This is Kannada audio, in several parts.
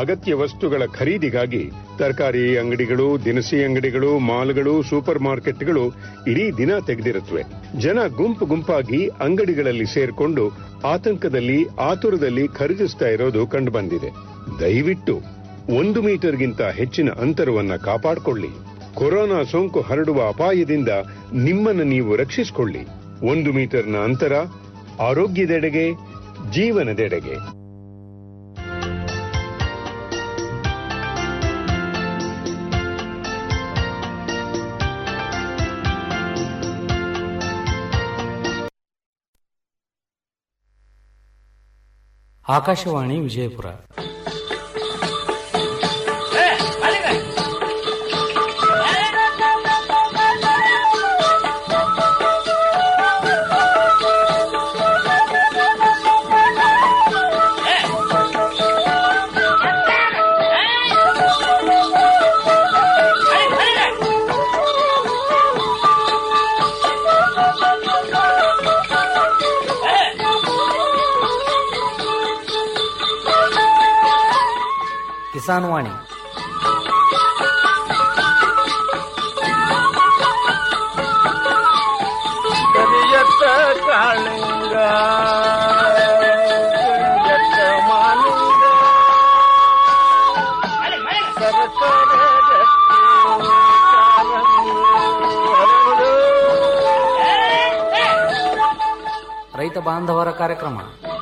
ಅಗತ್ಯ ವಸ್ತುಗಳ ಖರೀದಿಗಾಗಿ ತರಕಾರಿ ಅಂಗಡಿಗಳು ದಿನಸಿ ಅಂಗಡಿಗಳು ಮಾಲ್ಗಳು ಸೂಪರ್ ಮಾರ್ಕೆಟ್ಗಳು ಇಡೀ ದಿನ ತೆಗೆದಿರುತ್ತವೆ ಜನ ಗುಂಪು ಗುಂಪಾಗಿ ಅಂಗಡಿಗಳಲ್ಲಿ ಸೇರ್ಕೊಂಡು ಆತಂಕದಲ್ಲಿ ಆತುರದಲ್ಲಿ ಖರೀದಿಸ್ತಾ ಇರೋದು ಕಂಡುಬಂದಿದೆ ದಯವಿಟ್ಟು ಒಂದು ಮೀಟರ್ಗಿಂತ ಹೆಚ್ಚಿನ ಅಂತರವನ್ನ ಕಾಪಾಡಿಕೊಳ್ಳಿ ಕೊರೋನಾ ಸೋಂಕು ಹರಡುವ ಅಪಾಯದಿಂದ ನಿಮ್ಮನ್ನು ನೀವು ರಕ್ಷಿಸಿಕೊಳ್ಳಿ ಒಂದು ಮೀಟರ್ನ ಅಂತರ ಆರೋಗ್ಯದೆಡೆಗೆ ಜೀವನದೆಡೆಗೆ ಆಕಾಶವಾಣಿ ವಿಜಯಪುರ ಕಿಸಾನ್ ವಾಣಿ ಕರಿಯತ್ತ ಕಾಳಿಂಗ ಕರಿಯತ್ತ ಮಾಲಿಂಗ ಸರಸರ ಗಟ್ಟಿ ಕಾರಂಗಿ ಹರಡು. ರೈತ ಬಾಂಧವರ ಕಾರ್ಯಕ್ರಮ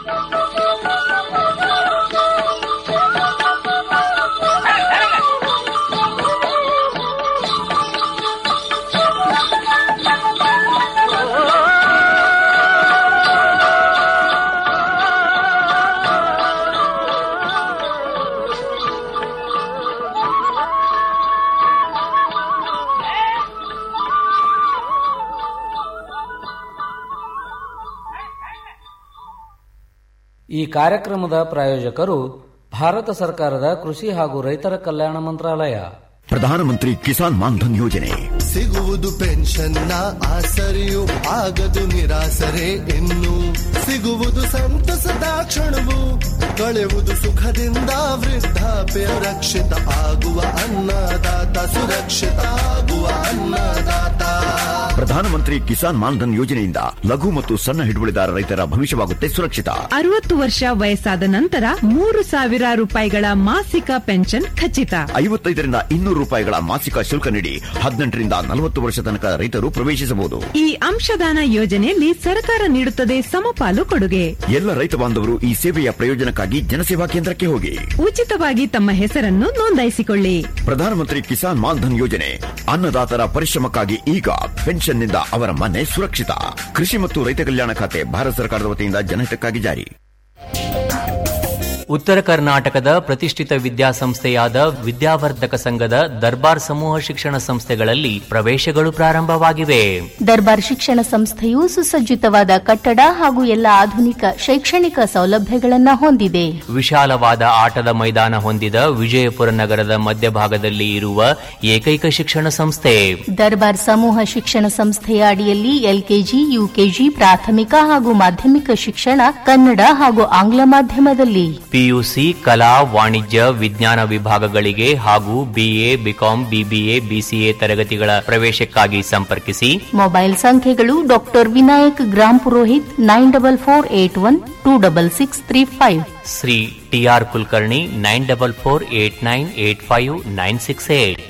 ಈ ಕಾರ್ಯಕ್ರಮದ ಪ್ರಾಯೋಜಕರು ಭಾರತ ಸರ್ಕಾರದ ಕೃಷಿ ಹಾಗೂ ರೈತರ ಕಲ್ಯಾಣ ಮಂತ್ರಾಲಯ ಪ್ರಧಾನಮಂತ್ರಿ ಕಿಸಾನ್ ಮಾನ್ಧನ್ ಯೋಜನೆ ಸಿಗುವುದು ಪೆನ್ಷನ್ನ ಆಸರೆಯು ಆಗದು ನಿರಾಸರೆ ಇನ್ನು ಸಿಗುವುದು ಸಂತಸದ ಕ್ಷಣವು ಕಳೆಯುವುದು ಸುಖದಿಂದ ವೃದ್ಧಾಪ್ಯ ರಕ್ಷಿತ ಆಗುವ ಅನ್ನದಾತ ಸುರಕ್ಷಿತ ಆಗುವ ಅನ್ನದಾತ ಪ್ರಧಾನಮಂತ್ರಿ ಕಿಸಾನ್ ಮಾನ್ಧನ್ ಯೋಜನೆಯಿಂದ ಲಘು ಮತ್ತು ಸಣ್ಣ ಹಿಡುವಳಿದಾರ ರೈತರ ಭವಿಷ್ಯವಾಗುತ್ತೆ ಸುರಕ್ಷಿತ ಅರವತ್ತು ವರ್ಷ ವಯಸ್ಸಾದ ನಂತರ ಮೂರು ಸಾವಿರ ರೂಪಾಯಿಗಳ ಮಾಸಿಕ ಪೆನ್ಷನ್ ಖಚಿತ ಐವತ್ತೈದರಿಂದ ಇನ್ನೂರು ರೂಪಾಯಿಗಳ ಮಾಸಿಕ ಶುಲ್ಕ ನೀಡಿ ಹದಿನೆಂಟರಿಂದ ನಲವತ್ತು ವರ್ಷ ತನಕ ರೈತರು ಪ್ರವೇಶಿಸಬಹುದು ಈ ಅಂಶದಾನ ಯೋಜನೆಯಲ್ಲಿ ಸರ್ಕಾರ ನೀಡುತ್ತದೆ ಸಮಪಾಲು ಕೊಡುಗೆ ಎಲ್ಲ ರೈತ ಬಾಂಧವರು ಈ ಸೇವೆಯ ಪ್ರಯೋಜನಕ್ಕಾಗಿ ಜನಸೇವಾ ಕೇಂದ್ರಕ್ಕೆ ಹೋಗಿ ಉಚಿತವಾಗಿ ತಮ್ಮ ಹೆಸರನ್ನು ನೋಂದಾಯಿಸಿಕೊಳ್ಳಿ ಪ್ರಧಾನಮಂತ್ರಿ ಕಿಸಾನ್ ಮಾನ್ಧನ್ ಯೋಜನೆ ಅನ್ನದಾತರ ಪರಿಶ್ರಮಕ್ಕಾಗಿ ಈಗ ಪೆನ್ಷನ್ನಿಂದ ಅವರ ಮನೆ ಸುರಕ್ಷಿತ ಕೃಷಿ ಮತ್ತು ರೈತ ಕಲ್ಯಾಣ ಖಾತೆ ಭಾರತ ಸರ್ಕಾರದ ವತಿಯಿಂದ ಜನಹಿತಕ್ಕಾಗಿ ಜಾರಿ ಉತ್ತರ ಕರ್ನಾಟಕದ ಪ್ರತಿಷ್ಠಿತ ವಿದ್ಯಾಸಂಸ್ಥೆಯಾದ ವಿದ್ಯಾವರ್ಧಕ ಸಂಘದ ದರ್ಬಾರ್ ಸಮೂಹ ಶಿಕ್ಷಣ ಸಂಸ್ಥೆಗಳಲ್ಲಿ ಪ್ರವೇಶಗಳು ಪ್ರಾರಂಭವಾಗಿವೆ ದರ್ಬಾರ್ ಶಿಕ್ಷಣ ಸಂಸ್ಥೆಯು ಸುಸಜ್ಜಿತವಾದ ಕಟ್ಟಡ ಹಾಗೂ ಎಲ್ಲ ಆಧುನಿಕ ಶೈಕ್ಷಣಿಕ ಸೌಲಭ್ಯಗಳನ್ನು ಹೊಂದಿದೆ ವಿಶಾಲವಾದ ಆಟದ ಮೈದಾನ ಹೊಂದಿದ ವಿಜಯಪುರ ನಗರದ ಮಧ್ಯಭಾಗದಲ್ಲಿ ಇರುವ ಏಕೈಕ ಶಿಕ್ಷಣ ಸಂಸ್ಥೆ ದರ್ಬಾರ್ ಸಮೂಹ ಶಿಕ್ಷಣ ಸಂಸ್ಥೆಯ ಅಡಿಯಲ್ಲಿ ಎಲ್ಕೆಜಿ ಯುಕೆಜಿ ಪ್ರಾಥಮಿಕ ಹಾಗೂ ಮಾಧ್ಯಮಿಕ ಶಿಕ್ಷಣ ಕನ್ನಡ ಹಾಗೂ ಆಂಗ್ಲ ಮಾಧ್ಯಮದಲ್ಲಿ ಪಿಯುಸಿ ಕಲಾ ವಾಣಿಜ್ಯ ವಿಜ್ಞಾನ ವಿಭಾಗಗಳಿಗೆ ಹಾಗೂ ಬಿಎ ಬಿಕಾಂ ಬಿಬಿಎ ಬಿಸಿಎ ತರಗತಿಗಳ ಪ್ರವೇಶಕ್ಕಾಗಿ ಸಂಪರ್ಕಿಸಿ ಮೊಬೈಲ್ ಸಂಖ್ಯೆಗಳು doctor Vinayak Gram Purohit nine double four eight one two double six three five Shri TR Kulkarni nine double four eight nine eight five nine six eight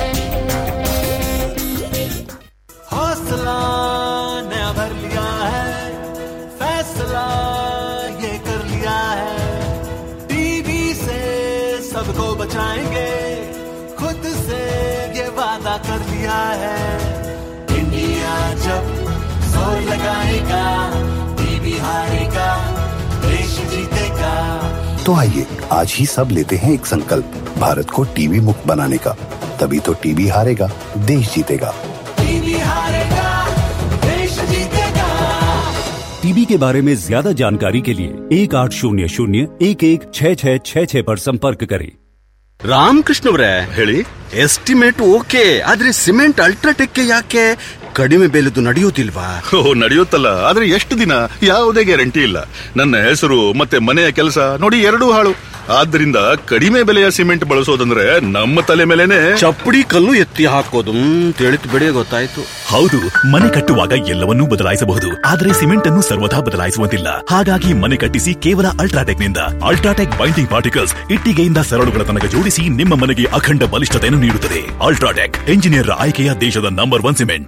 हौसला नया भर लिया है फैसला ये कर लिया है टीवी से सबको बचाएंगे खुद से ये वादा कर लिया है इंडिया जब जोर लगाएगा टीवी हारेगा देश जीतेगा तो आइए आज ही सब लेते हैं एक संकल्प भारत को टीवी मुक्त बनाने का तभी तो टीवी हारेगा देश जीतेगा टीवी हारेगा देश जीतेगा टीबी के बारे में ज्यादा जानकारी के लिए एक आठ शून्य शून्य एक एक छः छः छः छः पर संपर्क करें ರಾಮಕೃಷ್ಣವ್ರೆ ಹೇಳಿ ಎಸ್ಟಿಮೇಟ್ ಓಕೆ ಆದ್ರೆ ಸಿಮೆಂಟ್ ಅಲ್ಟ್ರಾಟೆಕ್ ಯಾಕೆ ಕಡಿಮೆ ಬೆಲೆದು ನಡೆಯೋದಿಲ್ವಾ ಓ ನಡೆಯುತ್ತಲ್ಲ ಆದ್ರೆ ಎಷ್ಟು ದಿನ ಯಾವುದೇ ಗ್ಯಾರಂಟಿ ಇಲ್ಲ ನನ್ನ ಹೆಸರು ಮತ್ತೆ ಮನೆಯ ಕೆಲಸ ನೋಡಿ ಎರಡೂ ಹಾಳು ಆದ್ದರಿಂದ ಕಡಿಮೆ ಬೆಲೆಯ ಸಿಮೆಂಟ್ ಬಳಸೋದಂದ್ರೆ ನಮ್ಮ ತಲೆ ಮೇಲೆನೆ ಚಪ್ಪಡಿ ಕಲ್ಲು ಎತ್ತಿ ಹಾಕೋದು ತಿಳಿತು ಬಿಡಿ ಗೊತ್ತಾಯ್ತು ಹೌದು ಮನೆ ಕಟ್ಟುವಾಗ ಎಲ್ಲವನ್ನೂ ಬದಲಾಯಿಸಬಹುದು ಆದರೆ ಸಿಮೆಂಟ್ ಅನ್ನು ಸರ್ವದಾ ಬದಲಾಯಿಸುವಂತಿಲ್ಲ ಹಾಗಾಗಿ ಮನೆ ಕಟ್ಟಿಸಿ ಕೇವಲ ಅಲ್ಟ್ರಾಟೆಕ್ ನಿಂದ ಅಲ್ಟ್ರಾಟೆಕ್ ಬೈಂಡಿಂಗ್ ಪಾರ್ಟಿಕಲ್ಸ್ ಇಟ್ಟಿಗೆಯಿಂದ ಸರಳುಗಳ ತನಕ ಜೋಡಿಸಿ ನಿಮ್ಮ ಮನೆಗೆ ಅಖಂಡ ಬಲಿಷ್ಠತೆಯನ್ನು ನೀಡುತ್ತದೆ ಅಲ್ಟ್ರಾಟೆಕ್ ಎಂಜಿನಿಯರ್ ಆಯ್ಕೆಯ ದೇಶದ ನಂಬರ್ ಒನ್ ಸಿಮೆಂಟ್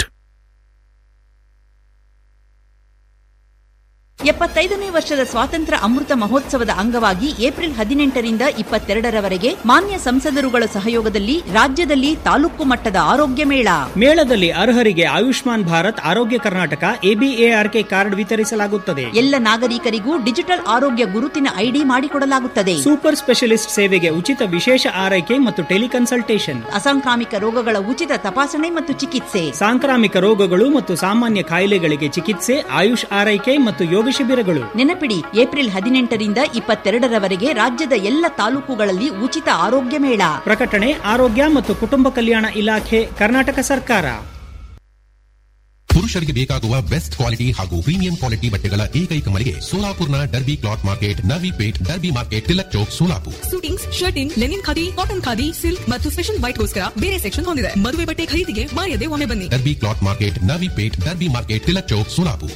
ಎಪ್ಪತ್ತೈದನೇ ವರ್ಷದ ಸ್ವಾತಂತ್ರ್ಯ ಅಮೃತ ಮಹೋತ್ಸವದ ಅಂಗವಾಗಿ ಏಪ್ರಿಲ್ ಹದಿನೆಂಟರಿಂದ ಇಪ್ಪತ್ತೆರಡರವರೆಗೆ ಮಾನ್ಯ ಸಂಸದರುಗಳ ಸಹಯೋಗದಲ್ಲಿ ರಾಜ್ಯದಲ್ಲಿ ತಾಲೂಕು ಮಟ್ಟದ ಆರೋಗ್ಯ ಮೇಳ ಮೇಳದಲ್ಲಿ ಅರ್ಹರಿಗೆ ಆಯುಷ್ಮಾನ್ ಭಾರತ್ ಆರೋಗ್ಯ ಕರ್ನಾಟಕ ಎಬಿಎಆರ್ಕೆ ಕಾರ್ಡ್ ವಿತರಿಸಲಾಗುತ್ತದೆ ಎಲ್ಲ ನಾಗರಿಕರಿಗೂ ಡಿಜಿಟಲ್ ಆರೋಗ್ಯ ಗುರುತಿನ ಐಡಿ ಮಾಡಿಕೊಡಲಾಗುತ್ತದೆ ಸೂಪರ್ ಸ್ಪೆಷಲಿಸ್ಟ್ ಸೇವೆಗೆ ಉಚಿತ ವಿಶೇಷ ಆರೈಕೆ ಮತ್ತು ಟೆಲಿಕನ್ಸಲ್ಟೇಷನ್ ಅಸಾಂಕ್ರಾಮಿಕ ರೋಗಗಳ ಉಚಿತ ತಪಾಸಣೆ ಮತ್ತು ಚಿಕಿತ್ಸೆ ಸಾಂಕ್ರಾಮಿಕ ರೋಗಗಳು ಮತ್ತು ಸಾಮಾನ್ಯ ಕಾಯಿಲೆಗಳಿಗೆ ಚಿಕಿತ್ಸೆ ಆಯುಷ್ ಆರೈಕೆ ಮತ್ತು ಯೋಗ ಶಿಬಿರಗಳು ನೆನಪಿಡಿ ಏಪ್ರಿಲ್ ಹದಿನೆಂಟರಿಂದ ಇಪ್ಪತ್ತೆರಡರವರೆಗೆ ರಾಜ್ಯದ ಎಲ್ಲ ತಾಲೂಕುಗಳಲ್ಲಿ ಉಚಿತ ಆರೋಗ್ಯ ಮೇಳ ಪ್ರಕಟಣೆ ಆರೋಗ್ಯ ಮತ್ತು ಕುಟುಂಬ ಕಲ್ಯಾಣ ಇಲಾಖೆ ಕರ್ನಾಟಕ ಸರ್ಕಾರ ಪುರುಷರಿಗೆ ಬೇಕಾಗುವ ಬೆಸ್ಟ್ ಕ್ವಾಲಿಟಿ ಹಾಗೂ ಪ್ರೀಮಿಯಂ ಕ್ವಾಲಿಟಿ ಬಟ್ಟೆಗಳ ಏಕೈಕ ಮಳಿಗೆ ಸೋಲಾಪುರ್ನ Derby cloth market Navi Peth Derby market Tilak Chowk Solapur suitings shirting linen khadi cotton khadi silk ಮತ್ತು ಸ್ಪೆಷಲ್ ವೈಟ್ಗೋಸ್ಕರ ಬೇರೆ ಸೆಕ್ಷನ್ ಹೊಂದಿದೆ ಮದುವೆ ಬಟ್ಟೆ ಖರೀದಿಗೆ ಮಾಯದೆ ಒಮ್ಮೆ ಬನ್ನಿ Derby cloth market Navi Peth Derby market Tilak Chowk Solapur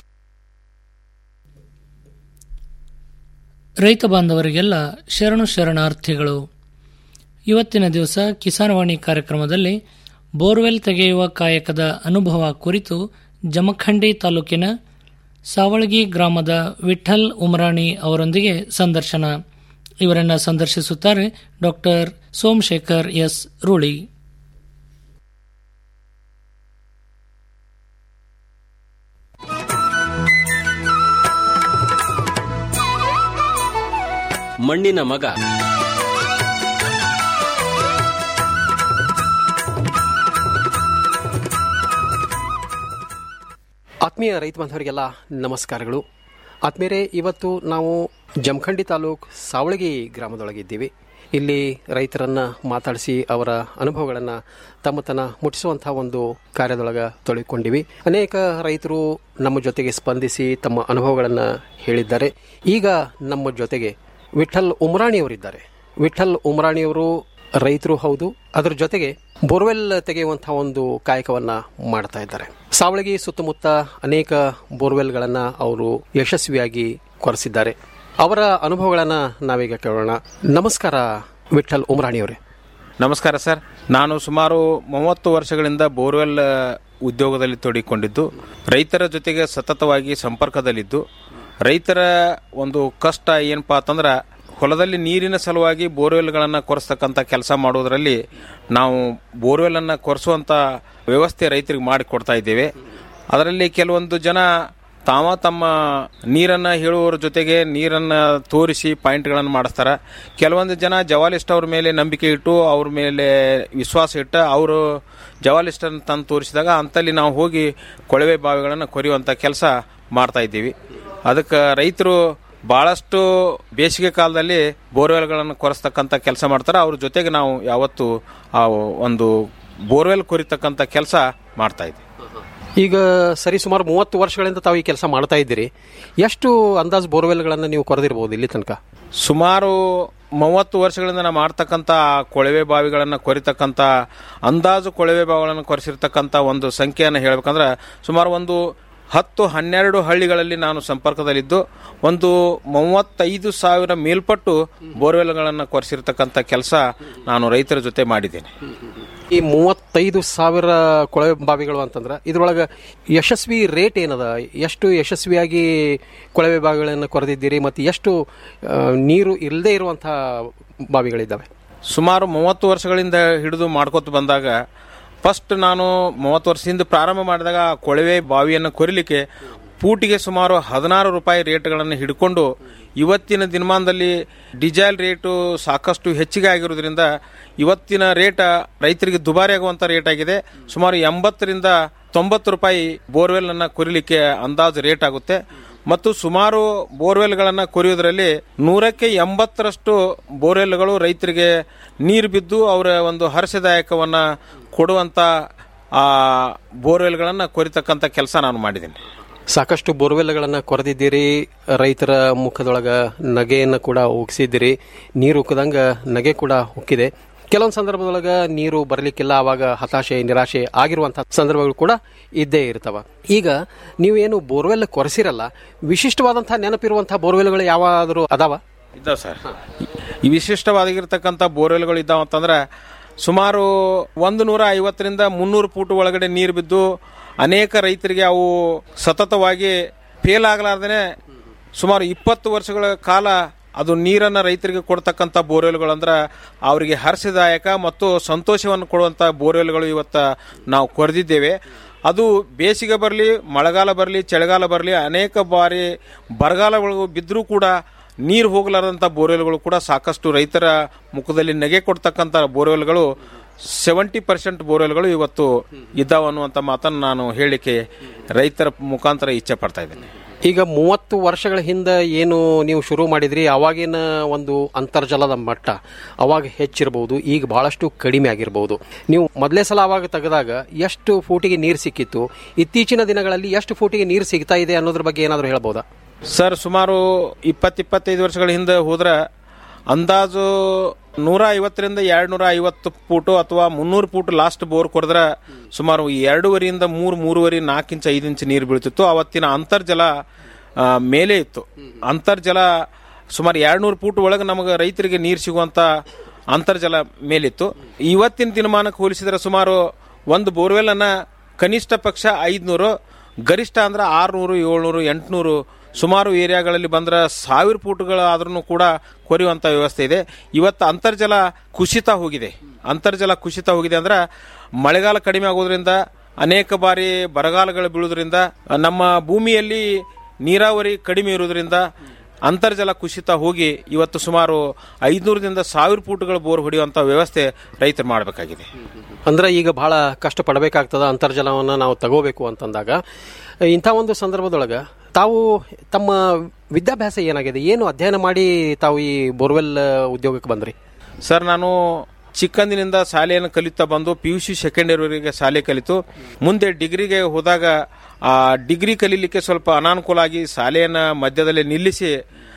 ರೈತ ಬಾಂಧವರಿಗೆಲ್ಲ ಶರಣು ಶರಣಾರ್ಥಿಗಳು ಇವತ್ತಿನ ದಿವಸ ಕಿಸಾನ್ವಾಣಿ ಕಾರ್ಯಕ್ರಮದಲ್ಲಿ ಬೋರ್ವೆಲ್ ತೆಗೆಯುವ ಕಾಯಕದ ಅನುಭವ ಕುರಿತು ಜಮಖಂಡಿ ತಾಲೂಕಿನ ಸಾವಳಗಿ ಗ್ರಾಮದ ವಿಠಲ್ ಉಮರಾಣಿ ಅವರೊಂದಿಗೆ ಸಂದರ್ಶನ ಇವರನ್ನು ಸಂದರ್ಶಿಸುತ್ತಾರೆ ಡಾಕ್ಟರ್ ಸೋಮಶೇಖರ್ ಎಸ್ ರೂಳಿ ಮಣ್ಣಿನ ಮಗ ಆತ್ಮೀಯ ರೈತ ಬಾಂಧವರಿಗೆಲ್ಲ ನಮಸ್ಕಾರಗಳು ಆತ್ಮೀಯರೇ ಇವತ್ತು ನಾವು ಜಮಖಂಡಿ ತಾಲೂಕ್ ಸಾವಳಗಿ ಗ್ರಾಮದೊಳಗಿದ್ದೀವಿ ಇಲ್ಲಿ ರೈತರನ್ನ ಮಾತಾಡಿಸಿ ಅವರ ಅನುಭವಗಳನ್ನು ತಮ್ಮ ತನ ಮುಟ್ಟಿಸುವಂತಹ ಒಂದು ಕಾರ್ಯದೊಳಗ ತೊಡಗಿಕೊಂಡಿವಿ ಅನೇಕ ರೈತರು ನಮ್ಮ ಜೊತೆಗೆ ಸ್ಪಂದಿಸಿ ತಮ್ಮ ಅನುಭವಗಳನ್ನು ಹೇಳಿದ್ದಾರೆ ಈಗ ನಮ್ಮ ಜೊತೆಗೆ ವಿಠಲ್ ಉಮ್ರಾಣಿಯವರಿದ್ದಾರೆ ವಿಠಲ್ ಉಮ್ರಾಣಿಯವರು ರೈತರು ಹೌದು ಅದರ ಜೊತೆಗೆ ಬೋರ್ವೆಲ್ ತೆಗೆಯುವಂತಹ ಒಂದು ಕಾಯಕವನ್ನ ಮಾಡ್ತಾ ಇದ್ದಾರೆ ಸಾವಳಗಿ ಸುತ್ತಮುತ್ತ ಅನೇಕ ಬೋರ್ವೆಲ್ಗಳನ್ನ ಅವರು ಯಶಸ್ವಿಯಾಗಿ ಕೊರೆಸಿದ್ದಾರೆ ಅವರ ಅನುಭವಗಳನ್ನ ನಾವೀಗ ಕೇಳೋಣ ನಮಸ್ಕಾರ ವಿಠಲ್ ಉಮ್ರಾಣಿಯವರೇ ನಮಸ್ಕಾರ ಸರ್ ನಾನು ಸುಮಾರು ಮೂವತ್ತು ವರ್ಷಗಳಿಂದ ಬೋರ್ವೆಲ್ ಉದ್ಯೋಗದಲ್ಲಿ ತೊಡಗಿಕೊಂಡಿದ್ದು ರೈತರ ಜೊತೆಗೆ ಸತತವಾಗಿ ಸಂಪರ್ಕದಲ್ಲಿದ್ದು ರೈತರ ಒಂದು ಕಷ್ಟ ಏನಪ್ಪಾ ಅಂತಂದ್ರೆ ಹೊಲದಲ್ಲಿ ನೀರಿನ ಸಲುವಾಗಿ ಬೋರ್ವೆಲ್ಗಳನ್ನು ಕೊರೆಸ್ತಕ್ಕಂಥ ಕೆಲಸ ಮಾಡೋದರಲ್ಲಿ ನಾವು ಬೋರ್ವೆಲನ್ನು ಕೊರೆಸುವಂಥ ವ್ಯವಸ್ಥೆ ರೈತರಿಗೆ ಮಾಡಿಕೊಡ್ತಾ ಇದ್ದೇವೆ ಅದರಲ್ಲಿ ಕೆಲವೊಂದು ಜನ ತಾವ ತಮ್ಮ ನೀರನ್ನು ಹೇಳುವವರ ಜೊತೆಗೆ ನೀರನ್ನು ತೋರಿಸಿ ಪಾಯಿಂಟ್ಗಳನ್ನು ಮಾಡಿಸ್ತಾರೆ ಕೆಲವೊಂದು ಜನ ಜವಾಲಿಸ್ಟ್ ಅವ್ರ ಮೇಲೆ ನಂಬಿಕೆ ಇಟ್ಟು ಅವ್ರ ಮೇಲೆ ವಿಶ್ವಾಸ ಇಟ್ಟು ಅವರು ಜವಾಲಿಸ್ಟನ್ನು ತಂದು ತೋರಿಸಿದಾಗ ಅಂತಲ್ಲಿ ನಾವು ಹೋಗಿ ಕೊಳವೆ ಬಾವಿಗಳನ್ನು ಕೊರೆಯುವಂಥ ಕೆಲಸ ಮಾಡ್ತಾ ಇದ್ದೀವಿ ಅದಕ್ಕೆ ರೈತರು ಬಹಳಷ್ಟು ಬೇಸಿಗೆ ಕಾಲದಲ್ಲಿ ಬೋರ್ವೆಲ್ಗಳನ್ನು ಕೊರೆಸ್ತಕ್ಕಂಥ ಕೆಲಸ ಮಾಡ್ತಾರೆ ಅವ್ರ ಜೊತೆಗೆ ನಾವು ಯಾವತ್ತು ಆ ಒಂದು ಬೋರ್ವೆಲ್ ಕೊರಿತಕ್ಕಂಥ ಕೆಲಸ ಮಾಡ್ತಾ ಇದ್ದೀವಿ ಈಗ ಸರಿ ಸುಮಾರು ಮೂವತ್ತು ವರ್ಷಗಳಿಂದ ತಾವು ಈ ಕೆಲಸ ಮಾಡ್ತಾ ಇದ್ದೀರಿ ಎಷ್ಟು ಅಂದಾಜು ಬೋರ್ವೆಲ್ಗಳನ್ನು ನೀವು ಕೊರೆದಿರ್ಬೋದು ಇಲ್ಲಿ ತನಕ ಸುಮಾರು ಮೂವತ್ತು ವರ್ಷಗಳಿಂದ ನಾವು ಮಾಡ್ತಕ್ಕಂಥ ಕೊಳವೆ ಬಾವಿಗಳನ್ನು ಕೊರಿತಕ್ಕಂಥ ಅಂದಾಜು ಕೊಳವೆ ಬಾವಿಗಳನ್ನು ಕೊರೆಸಿರ್ತಕ್ಕಂಥ ಒಂದು ಸಂಖ್ಯೆಯನ್ನು ಹೇಳ್ಬೇಕಂದ್ರೆ ಸುಮಾರು ಒಂದು ಹತ್ತು ಹನ್ನೆರಡು ಹಳ್ಳಿಗಳಲ್ಲಿ ನಾನು ಸಂಪರ್ಕದಲ್ಲಿದ್ದು ಒಂದು ಮೂವತ್ತೈದು ಸಾವಿರ ಮೇಲ್ಪಟ್ಟು ಬೋರ್ವೆಲ್ಗಳನ್ನು ಕೊರೆಸಿರ್ತಕ್ಕಂಥ ಕೆಲಸ ನಾನು ರೈತರ ಜೊತೆ ಮಾಡಿದ್ದೇನೆ ಈ ಮೂವತ್ತೈದು ಸಾವಿರ ಕೊಳವೆ ಬಾವಿಗಳು ಅಂತಂದ್ರೆ ಇದ್ರೊಳಗೆ ಯಶಸ್ವಿ ರೇಟ್ ಏನದ ಎಷ್ಟು ಯಶಸ್ವಿಯಾಗಿ ಕೊಳವೆ ಬಾವಿಗಳನ್ನು ಕೊರೆದಿದ್ದೀರಿ ಮತ್ತು ಎಷ್ಟು ಆ, ನೀರು ಇಲ್ಲದೆ ಇರುವಂತಹ ಬಾವಿಗಳಿದ್ದಾವೆ ಸುಮಾರು ಮೂವತ್ತು ವರ್ಷಗಳಿಂದ ಹಿಡಿದು ಮಾಡ್ಕೋತ ಬಂದಾಗ ಫಸ್ಟ್ ನಾನು ಮೂವತ್ತು ವರ್ಷದಿಂದ ಪ್ರಾರಂಭ ಮಾಡಿದಾಗ ಆ ಕೊಳವೆ ಬಾವಿಯನ್ನು ಕೊರಿಲಿಕ್ಕೆ ಪೂಟಿಗೆ ಸುಮಾರು ಹದಿನಾರು ರೂಪಾಯಿ ರೇಟ್ಗಳನ್ನು ಹಿಡ್ಕೊಂಡು ಇವತ್ತಿನ ದಿನಮಾನದಲ್ಲಿ ಡಿಸೈಲ್ ರೇಟು ಸಾಕಷ್ಟು ಹೆಚ್ಚಿಗೆ ಆಗಿರೋದ್ರಿಂದ ಇವತ್ತಿನ ರೇಟ್ ರೈತರಿಗೆ ದುಬಾರಿ ಆಗುವಂಥ ರೇಟ್ ಆಗಿದೆ ಸುಮಾರು ಎಂಬತ್ತರಿಂದ ತೊಂಬತ್ತು ರೂಪಾಯಿ ಬೋರ್ವೆಲ್ ಅನ್ನ ಕೊರಿಲಿಕ್ಕೆ ಅಂದಾಜು ರೇಟ್ ಆಗುತ್ತೆ ಮತ್ತು ಸುಮಾರು ಬೋರ್ವೆಲ್ಗಳನ್ನು ಕೊರೆಯುವುದರಲ್ಲಿ ನೂರಕ್ಕೆ ಎಂಬತ್ತರಷ್ಟು ಬೋರ್ವೆಲ್ಗಳು ರೈತರಿಗೆ ನೀರು ಬಿದ್ದು ಅವರ ಒಂದು ಹರ್ಷದಾಯಕವನ್ನು ಕೊಡುವಂಥ ಆ ಬೋರ್ವೆಲ್ಗಳನ್ನು ಕೊರಿತಕ್ಕಂಥ ಕೆಲಸ ನಾನು ಮಾಡಿದ್ದೀನಿ ಸಾಕಷ್ಟು ಬೋರ್ವೆಲ್ಗಳನ್ನು ಕೊರೆದಿದ್ದೀರಿ ರೈತರ ಮುಖದೊಳಗ ನಗೆಯನ್ನು ಕೂಡ ಉಗಿಸಿದ್ದೀರಿ ನೀರು ಉಕ್ಕದಂಗ ನಗೆ ಕೂಡ ಉಕ್ಕಿದೆ ಕೆಲವೊಂದು ಸಂದರ್ಭದೊಳಗ ನೀರು ಬರಲಿಕ್ಕಿಲ್ಲ ಅವಾಗ ಹತಾಶೆ ನಿರಾಶೆ ಆಗಿರುವಂತಹ ಸಂದರ್ಭಗಳು ಕೂಡ ಇದ್ದೇ ಇರ್ತವ ಈಗ ನೀವೇನು ಬೋರ್ವೆಲ್ ಕೊರೆಸಿರಲ್ಲ ವಿಶಿಷ್ಟವಾದಂತಹ ನೆನಪಿರುವಂತಹ ಬೋರ್ವೆಲ್ಗಳು ಯಾವಾದರೂ ಅದಾವ ಇದ್ದಾವೆ ಸರ್ ಈ ವಿಶಿಷ್ಟವಾಗಿರ್ತಕ್ಕಂಥ ಬೋರ್ವೆಲ್ಗಳು ಇದ್ದಾವ ಅಂತಂದ್ರೆ ಸುಮಾರು ಒಂದು ನೂರ ಐವತ್ತರಿಂದ ಮುನ್ನೂರು ಫೂಟ್ ಒಳಗಡೆ ನೀರು ಬಿದ್ದು ಅನೇಕ ರೈತರಿಗೆ ಅವು ಸತತವಾಗಿ ಫೇಲ್ ಆಗಲಾರ್ದೇ ಸುಮಾರು ಇಪ್ಪತ್ತು ವರ್ಷಗಳ ಕಾಲ ಅದು ನೀರನ್ನು ರೈತರಿಗೆ ಕೊಡ್ತಕ್ಕಂಥ ಬೋರ್ವೆಲ್ಗಳು ಅಂದ್ರೆ ಅವರಿಗೆ ಹರ್ಷದಾಯಕ ಮತ್ತು ಸಂತೋಷವನ್ನು ಕೊಡುವಂಥ ಬೋರ್ವೆಲ್ಗಳು ಇವತ್ತು ನಾವು ಕೊರೆದಿದ್ದೇವೆ ಅದು ಬೇಸಿಗೆ ಬರಲಿ ಮಳೆಗಾಲ ಬರಲಿ ಚಳಿಗಾಲ ಬರಲಿ ಅನೇಕ ಬಾರಿ ಬರಗಾಲಗಳು ಬಿದ್ದರೂ ಕೂಡ ನೀರು ಹೋಗಲಾರದಂಥ ಬೋರ್ವೆಲ್ಗಳು ಕೂಡ ಸಾಕಷ್ಟು ರೈತರ ಮುಖದಲ್ಲಿ ನಗೆ ಕೊಡ್ತಕ್ಕಂಥ ಬೋರ್ವೆಲ್ಗಳು ಸೆವೆಂಟಿ ಪರ್ಸೆಂಟ್ ಬೋರ್ವೆಲ್ಗಳು ಇವತ್ತು ಇದ್ದಾವೆ ಅನ್ನುವಂಥ ಮಾತನ್ನು ನಾನು ಹೇಳಲಿಕ್ಕೆ ರೈತರ ಮುಖಾಂತರ ಇಚ್ಛೆ ಪಡ್ತಾ ಇದ್ದೇನೆ ಈಗ ಮೂವತ್ತು ವರ್ಷಗಳ ಹಿಂದೆ ಏನು ನೀವು ಶುರು ಮಾಡಿದ್ರಿ ಅವಾಗಿನ ಒಂದು ಅಂತರ್ಜಲದ ಮಟ್ಟ ಅವಾಗ ಹೆಚ್ಚಿರಬಹುದು ಈಗ ಬಹಳಷ್ಟು ಕಡಿಮೆ ಆಗಿರಬಹುದು ನೀವು ಮೊದಲೇ ಸಲ ಅವಾಗ ತೆಗೆದಾಗ ಎಷ್ಟು ಫೂಟಿಗೆ ನೀರು ಸಿಕ್ಕಿತ್ತು ಇತ್ತೀಚಿನ ದಿನಗಳಲ್ಲಿ ಎಷ್ಟು ಫೂಟಿಗೆ ನೀರು ಸಿಗ್ತಾ ಇದೆ ಅನ್ನೋದ್ರ ಬಗ್ಗೆ ಏನಾದರೂ ಹೇಳ್ಬೋದಾ ಸರ್ ಸುಮಾರು ಇಪ್ಪತ್ತಿಪ್ಪತ್ತೈದು ವರ್ಷಗಳ ಹಿಂದೆ ಹೋದ್ರೆ ಅಂದಾಜು ನೂರ ಐವತ್ತರಿಂದ ಎರಡು ನೂರ ಐವತ್ತು ಫೂಟು ಅಥವಾ ಮುನ್ನೂರು ಫೂಟ್ ಲಾಸ್ಟ್ ಬೋರ್ ಕೊರೆದ್ರೆ ಸುಮಾರು ಎರಡೂವರೆಯಿಂದ ಮೂರು ಮೂರುವರೆ ನಾಲ್ಕು ಇಂಚ್ ಐದು ಇಂಚ್ ನೀರು ಬೀಳ್ತಿತ್ತು ಅವತ್ತಿನ ಅಂತರ್ಜಲ ಆ, ಮೇಲೆ ಇತ್ತು ಅಂತರ್ಜಲ ಸುಮಾರು ಎರಡ್ನೂರು ಫೂಟ್ ಒಳಗೆ ನಮಗೆ ರೈತರಿಗೆ ನೀರು ಸಿಗುವಂಥ ಅಂತರ್ಜಲ ಮೇಲಿತ್ತು ಇವತ್ತಿನ ದಿನಮಾನಕ್ಕೆ ಹೋಲಿಸಿದ್ರೆ ಸುಮಾರು ಒಂದು ಬೋರ್ವೆಲನ್ನು ಕನಿಷ್ಠ ಪಕ್ಷ ಐದುನೂರು ಗರಿಷ್ಠ ಅಂದ್ರೆ ಆರುನೂರು ಏಳ್ನೂರು ಎಂಟುನೂರು ಸುಮಾರು ಏರಿಯಾಗಳಲ್ಲಿ ಬಂದ್ರೆ ಸಾವಿರ ಫೂಟ್ಗಳಾದ್ರೂ ಕೂಡ ಕೊರೆಯುವಂಥ ವ್ಯವಸ್ಥೆ ಇದೆ ಇವತ್ತು ಅಂತರ್ಜಲ ಕುಸಿತ ಹೋಗಿದೆ ಅಂತರ್ಜಲ ಕುಸಿತ ಹೋಗಿದೆ ಅಂದ್ರೆ ಮಳೆಗಾಲ ಕಡಿಮೆ ಆಗೋದ್ರಿಂದ ಅನೇಕ ಬಾರಿ ಬರಗಾಲಗಳು ಬೀಳೋದ್ರಿಂದ ನಮ್ಮ ಭೂಮಿಯಲ್ಲಿ ನೀರಾವರಿ ಕಡಿಮೆ ಇರೋದ್ರಿಂದ ಅಂತರ್ಜಲ ಕುಸಿತ ಹೋಗಿ ಇವತ್ತು ಸುಮಾರು ಐದುನೂರದಿಂದ ಸಾವಿರ ಫೂಟ್ಗಳ ಬೋರ್ ಹೊಡೆಯುವಂಥ ವ್ಯವಸ್ಥೆ ರೈತರು ಮಾಡಬೇಕಾಗಿದೆ ಅಂದ್ರೆ ಈಗ ಬಹಳ ಕಷ್ಟ ಪಡಬೇಕಾಗ್ತದ ಅಂತರ್ಜಲವನ್ನು ನಾವು ತಗೋಬೇಕು ಅಂತಂದಾಗ ಇಂಥ ಒಂದು ಸಂದರ್ಭದೊಳಗ ತಾವು ತಮ್ಮ ವಿದ್ಯಾಭ್ಯಾಸ ಏನಾಗಿದೆ ಏನು ಅಧ್ಯಯನ ಮಾಡಿ ತಾವು ಈ ಬೋರ್ವೆಲ್ ಉದ್ಯೋಗಕ್ಕೆ ಬಂದ್ರಿ ಸರ್ ನಾನು ಚಿಕ್ಕಂದಿನಿಂದ ಶಾಲೆಯನ್ನು ಕಲಿತಾ ಬಂದು ಪಿ ಯು ಸಿ ಸೆಕೆಂಡ್ ಇಯರ್ವರೆಗೆ ಶಾಲೆ ಕಲಿತು ಮುಂದೆ ಡಿಗ್ರಿಗೆ ಹೋದಾಗ ಆ ಡಿಗ್ರಿ ಕಲೀಲಿಕ್ಕೆ ಸ್ವಲ್ಪ ಅನಾನುಕೂಲ ಆಗಿ ಶಾಲೆಯನ್ನು ಮಧ್ಯದಲ್ಲಿ ನಿಲ್ಲಿಸಿ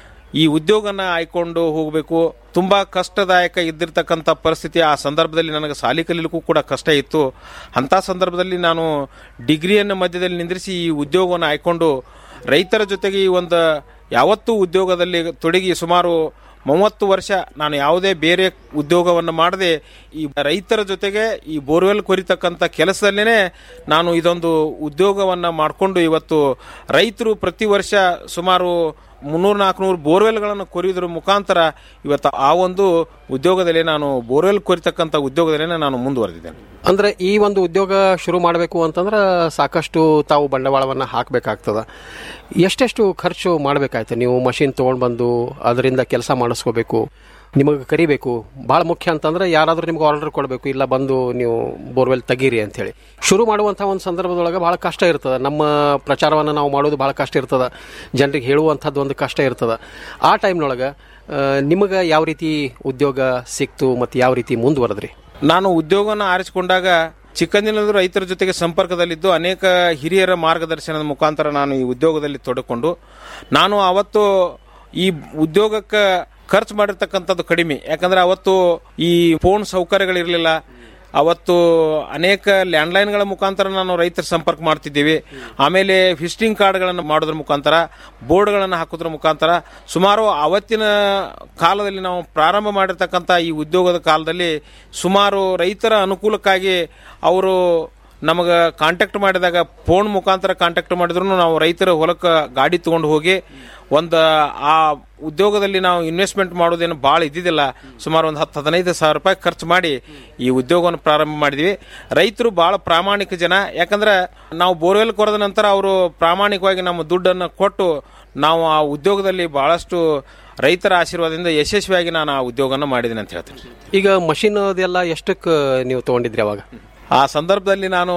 ಈ ಉದ್ಯೋಗನ ಆಯ್ಕೊಂಡು ಹೋಗಬೇಕು ತುಂಬಾ ಕಷ್ಟದಾಯಕ ಇದ್ದಿರ್ತಕ್ಕಂಥ ಪರಿಸ್ಥಿತಿ ಆ ಸಂದರ್ಭದಲ್ಲಿ ನನಗೆ ಶಾಲೆ ಕಲೀಲಿಕ್ಕೂ ಕೂಡ ಕಷ್ಟ ಇತ್ತು ಅಂಥ ಸಂದರ್ಭದಲ್ಲಿ ನಾನು ಡಿಗ್ರಿಯನ್ನು ಮಧ್ಯದಲ್ಲಿ ನಿಂದಿರಿಸಿ ಈ ಉದ್ಯೋಗವನ್ನು ಆಯ್ಕೊಂಡು ರೈತರ ಜೊತೆಗೆ ಈ ಒಂದು ಯಾವತ್ತೂ ಉದ್ಯೋಗದಲ್ಲಿ ತೊಡಗಿ ಸುಮಾರು ಮೂವತ್ತು ವರ್ಷ ನಾನು ಯಾವುದೇ ಬೇರೆ ಉದ್ಯೋಗವನ್ನು ಮಾಡದೆ ಈ ರೈತರ ಜೊತೆಗೆ ಈ ಬೋರ್ವೆಲ್ ಕೊರಿತಕ್ಕಂಥ ಕೆಲಸದಲ್ಲೇ ನಾನು ಇದೊಂದು ಉದ್ಯೋಗವನ್ನು ಮಾಡಿಕೊಂಡು ಇವತ್ತು ರೈತರು ಪ್ರತಿ ವರ್ಷ ಸುಮಾರು ಮುನ್ನೂರು ನಾಲ್ಕುನೂರು ಬೋರ್ವೆಲ್ಗಳನ್ನು ಕೊರಿಯೋದ್ರ ಮುಖಾಂತರ ಇವತ್ತು ಆ ಒಂದು ಉದ್ಯೋಗದಲ್ಲಿ ನಾನು ಬೋರ್ವೆಲ್ ಕೊರಿತಕ್ಕಂಥ ಉದ್ಯೋಗದಲ್ಲೇ ನಾನು ಮುಂದುವರೆದಿದ್ದೇನೆ ಅಂದ್ರೆ ಈ ಒಂದು ಉದ್ಯೋಗ ಶುರು ಮಾಡಬೇಕು ಅಂತಂದ್ರೆ ಸಾಕಷ್ಟು ತಾವು ಬಂಡವಾಳವನ್ನು ಹಾಕಬೇಕಾಗ್ತದ ಎಷ್ಟೆಷ್ಟು ಖರ್ಚು ಮಾಡಬೇಕಾಯ್ತು ನೀವು ಮಷಿನ್ ತೊಗೊಂಡು ಬಂದು ಅದರಿಂದ ಕೆಲಸ ಮಾಡಿಸ್ಕೋಬೇಕು ನಿಮಗೆ ಕರಿಬೇಕು ಭಾಳ ಮುಖ್ಯ ಅಂತಂದ್ರೆ ಯಾರಾದರೂ ನಿಮ್ಗೆ ಆರ್ಡರ್ ಕೊಡಬೇಕು ಇಲ್ಲ ಬಂದು ನೀವು ಬೋರ್ವೆಲ್ ತೆಗೀರಿ ಅಂತೇಳಿ ಶುರು ಮಾಡುವಂಥ ಒಂದು ಸಂದರ್ಭದೊಳಗೆ ಭಾಳ ಕಷ್ಟ ಇರ್ತದೆ ನಮ್ಮ ಪ್ರಚಾರವನ್ನು ನಾವು ಮಾಡೋದು ಭಾಳ ಕಷ್ಟ ಇರ್ತದೆ ಜನರಿಗೆ ಹೇಳುವಂಥದ್ದು ಒಂದು ಕಷ್ಟ ಇರ್ತದೆ ಆ ಟೈಮ್ನೊಳಗೆ ನಿಮಗೆ ಯಾವ ರೀತಿ ಉದ್ಯೋಗ ಸಿಕ್ತು ಮತ್ತು ಯಾವ ರೀತಿ ಮುಂದುವರೆದ್ರಿ ನಾನು ಉದ್ಯೋಗನ ಆರಿಸಿಕೊಂಡಾಗ ಚಿಕ್ಕಂದಿನಲ್ಲೂ ರೈತರ ಜೊತೆಗೆ ಸಂಪರ್ಕದಲ್ಲಿದ್ದು ಅನೇಕ ಹಿರಿಯರ ಮಾರ್ಗದರ್ಶನದ ಮುಖಾಂತರ ನಾನು ಈ ಉದ್ಯೋಗದಲ್ಲಿ ತೊಡಕೊಂಡು ನಾನು ಅವತ್ತು ಈ ಉದ್ಯೋಗಕ್ಕೆ ಖರ್ಚು ಮಾಡಿರ್ತಕ್ಕಂಥದ್ದು ಕಡಿಮೆ ಯಾಕಂದ್ರೆ ಅವತ್ತು ಈ ಫೋನ್ ಸೌಕರ್ಯಗಳಿರಲಿಲ್ಲ ಅವತ್ತು ಅನೇಕ ಲ್ಯಾಂಡ್ಲೈನ್ಗಳ ಮುಖಾಂತರ ನಾನು ರೈತರ ಸಂಪರ್ಕ ಮಾಡ್ತಿದ್ದೀವಿ ಆಮೇಲೆ ವಿಸಿಟಿಂಗ್ ಕಾರ್ಡ್ಗಳನ್ನು ಮಾಡೋದ್ರ ಮುಖಾಂತರ ಬೋರ್ಡ್ಗಳನ್ನು ಹಾಕೋದ್ರ ಮುಖಾಂತರ ಸುಮಾರು ಅವತ್ತಿನ ಕಾಲದಲ್ಲಿ ನಾವು ಪ್ರಾರಂಭ ಮಾಡಿರ್ತಕ್ಕಂಥ ಈ ಉದ್ಯೋಗದ ಕಾಲದಲ್ಲಿ ಸುಮಾರು ರೈತರ ಅನುಕೂಲಕ್ಕಾಗಿ ಅವರು ನಮಗೆ ಕಾಂಟ್ಯಾಕ್ಟ್ ಮಾಡಿದಾಗ ಫೋನ್ ಮುಖಾಂತರ ಕಾಂಟ್ಯಾಕ್ಟ್ ಮಾಡಿದ್ರು ನಾವು ರೈತರ ಹೊಲಕ್ಕೆ ಗಾಡಿ ತಗೊಂಡು ಹೋಗಿ ಒಂದು ಆ ಉದ್ಯೋಗದಲ್ಲಿ ನಾವು ಇನ್ವೆಸ್ಟ್ಮೆಂಟ್ ಮಾಡೋದೇನು ಭಾಳ ಇದ್ದಿದ್ದಿಲ್ಲ ಸುಮಾರು ಒಂದು ಹತ್ತು ಹದಿನೈದು ಸಾವಿರ ರೂಪಾಯಿ ಖರ್ಚು ಮಾಡಿ ಈ ಉದ್ಯೋಗವನ್ನು ಪ್ರಾರಂಭ ಮಾಡಿದ್ವಿ ರೈತರು ಭಾಳ ಪ್ರಾಮಾಣಿಕ ಜನ ಯಾಕಂದ್ರೆ ನಾವು ಬೋರ್ವೆಲ್ ಕೊರೆದ ನಂತರ ಅವರು ಪ್ರಾಮಾಣಿಕವಾಗಿ ನಮ್ಮ ದುಡ್ಡನ್ನು ಕೊಟ್ಟು ನಾವು ಆ ಉದ್ಯೋಗದಲ್ಲಿ ಬಹಳಷ್ಟು ರೈತರ ಆಶೀರ್ವಾದದಿಂದ ಯಶಸ್ವಿಯಾಗಿ ನಾನು ಆ ಉದ್ಯೋಗನ ಮಾಡಿದ್ದೀನಿ ಅಂತ ಹೇಳ್ತೀನಿ ಈಗ ಮಷಿನ್ ಅದೆಲ್ಲ ಎಷ್ಟಕ್ಕೆ ನೀವು ತೊಗೊಂಡಿದ್ರಿ ಅವಾಗ ಆ ಸಂದರ್ಭದಲ್ಲಿ ನಾನು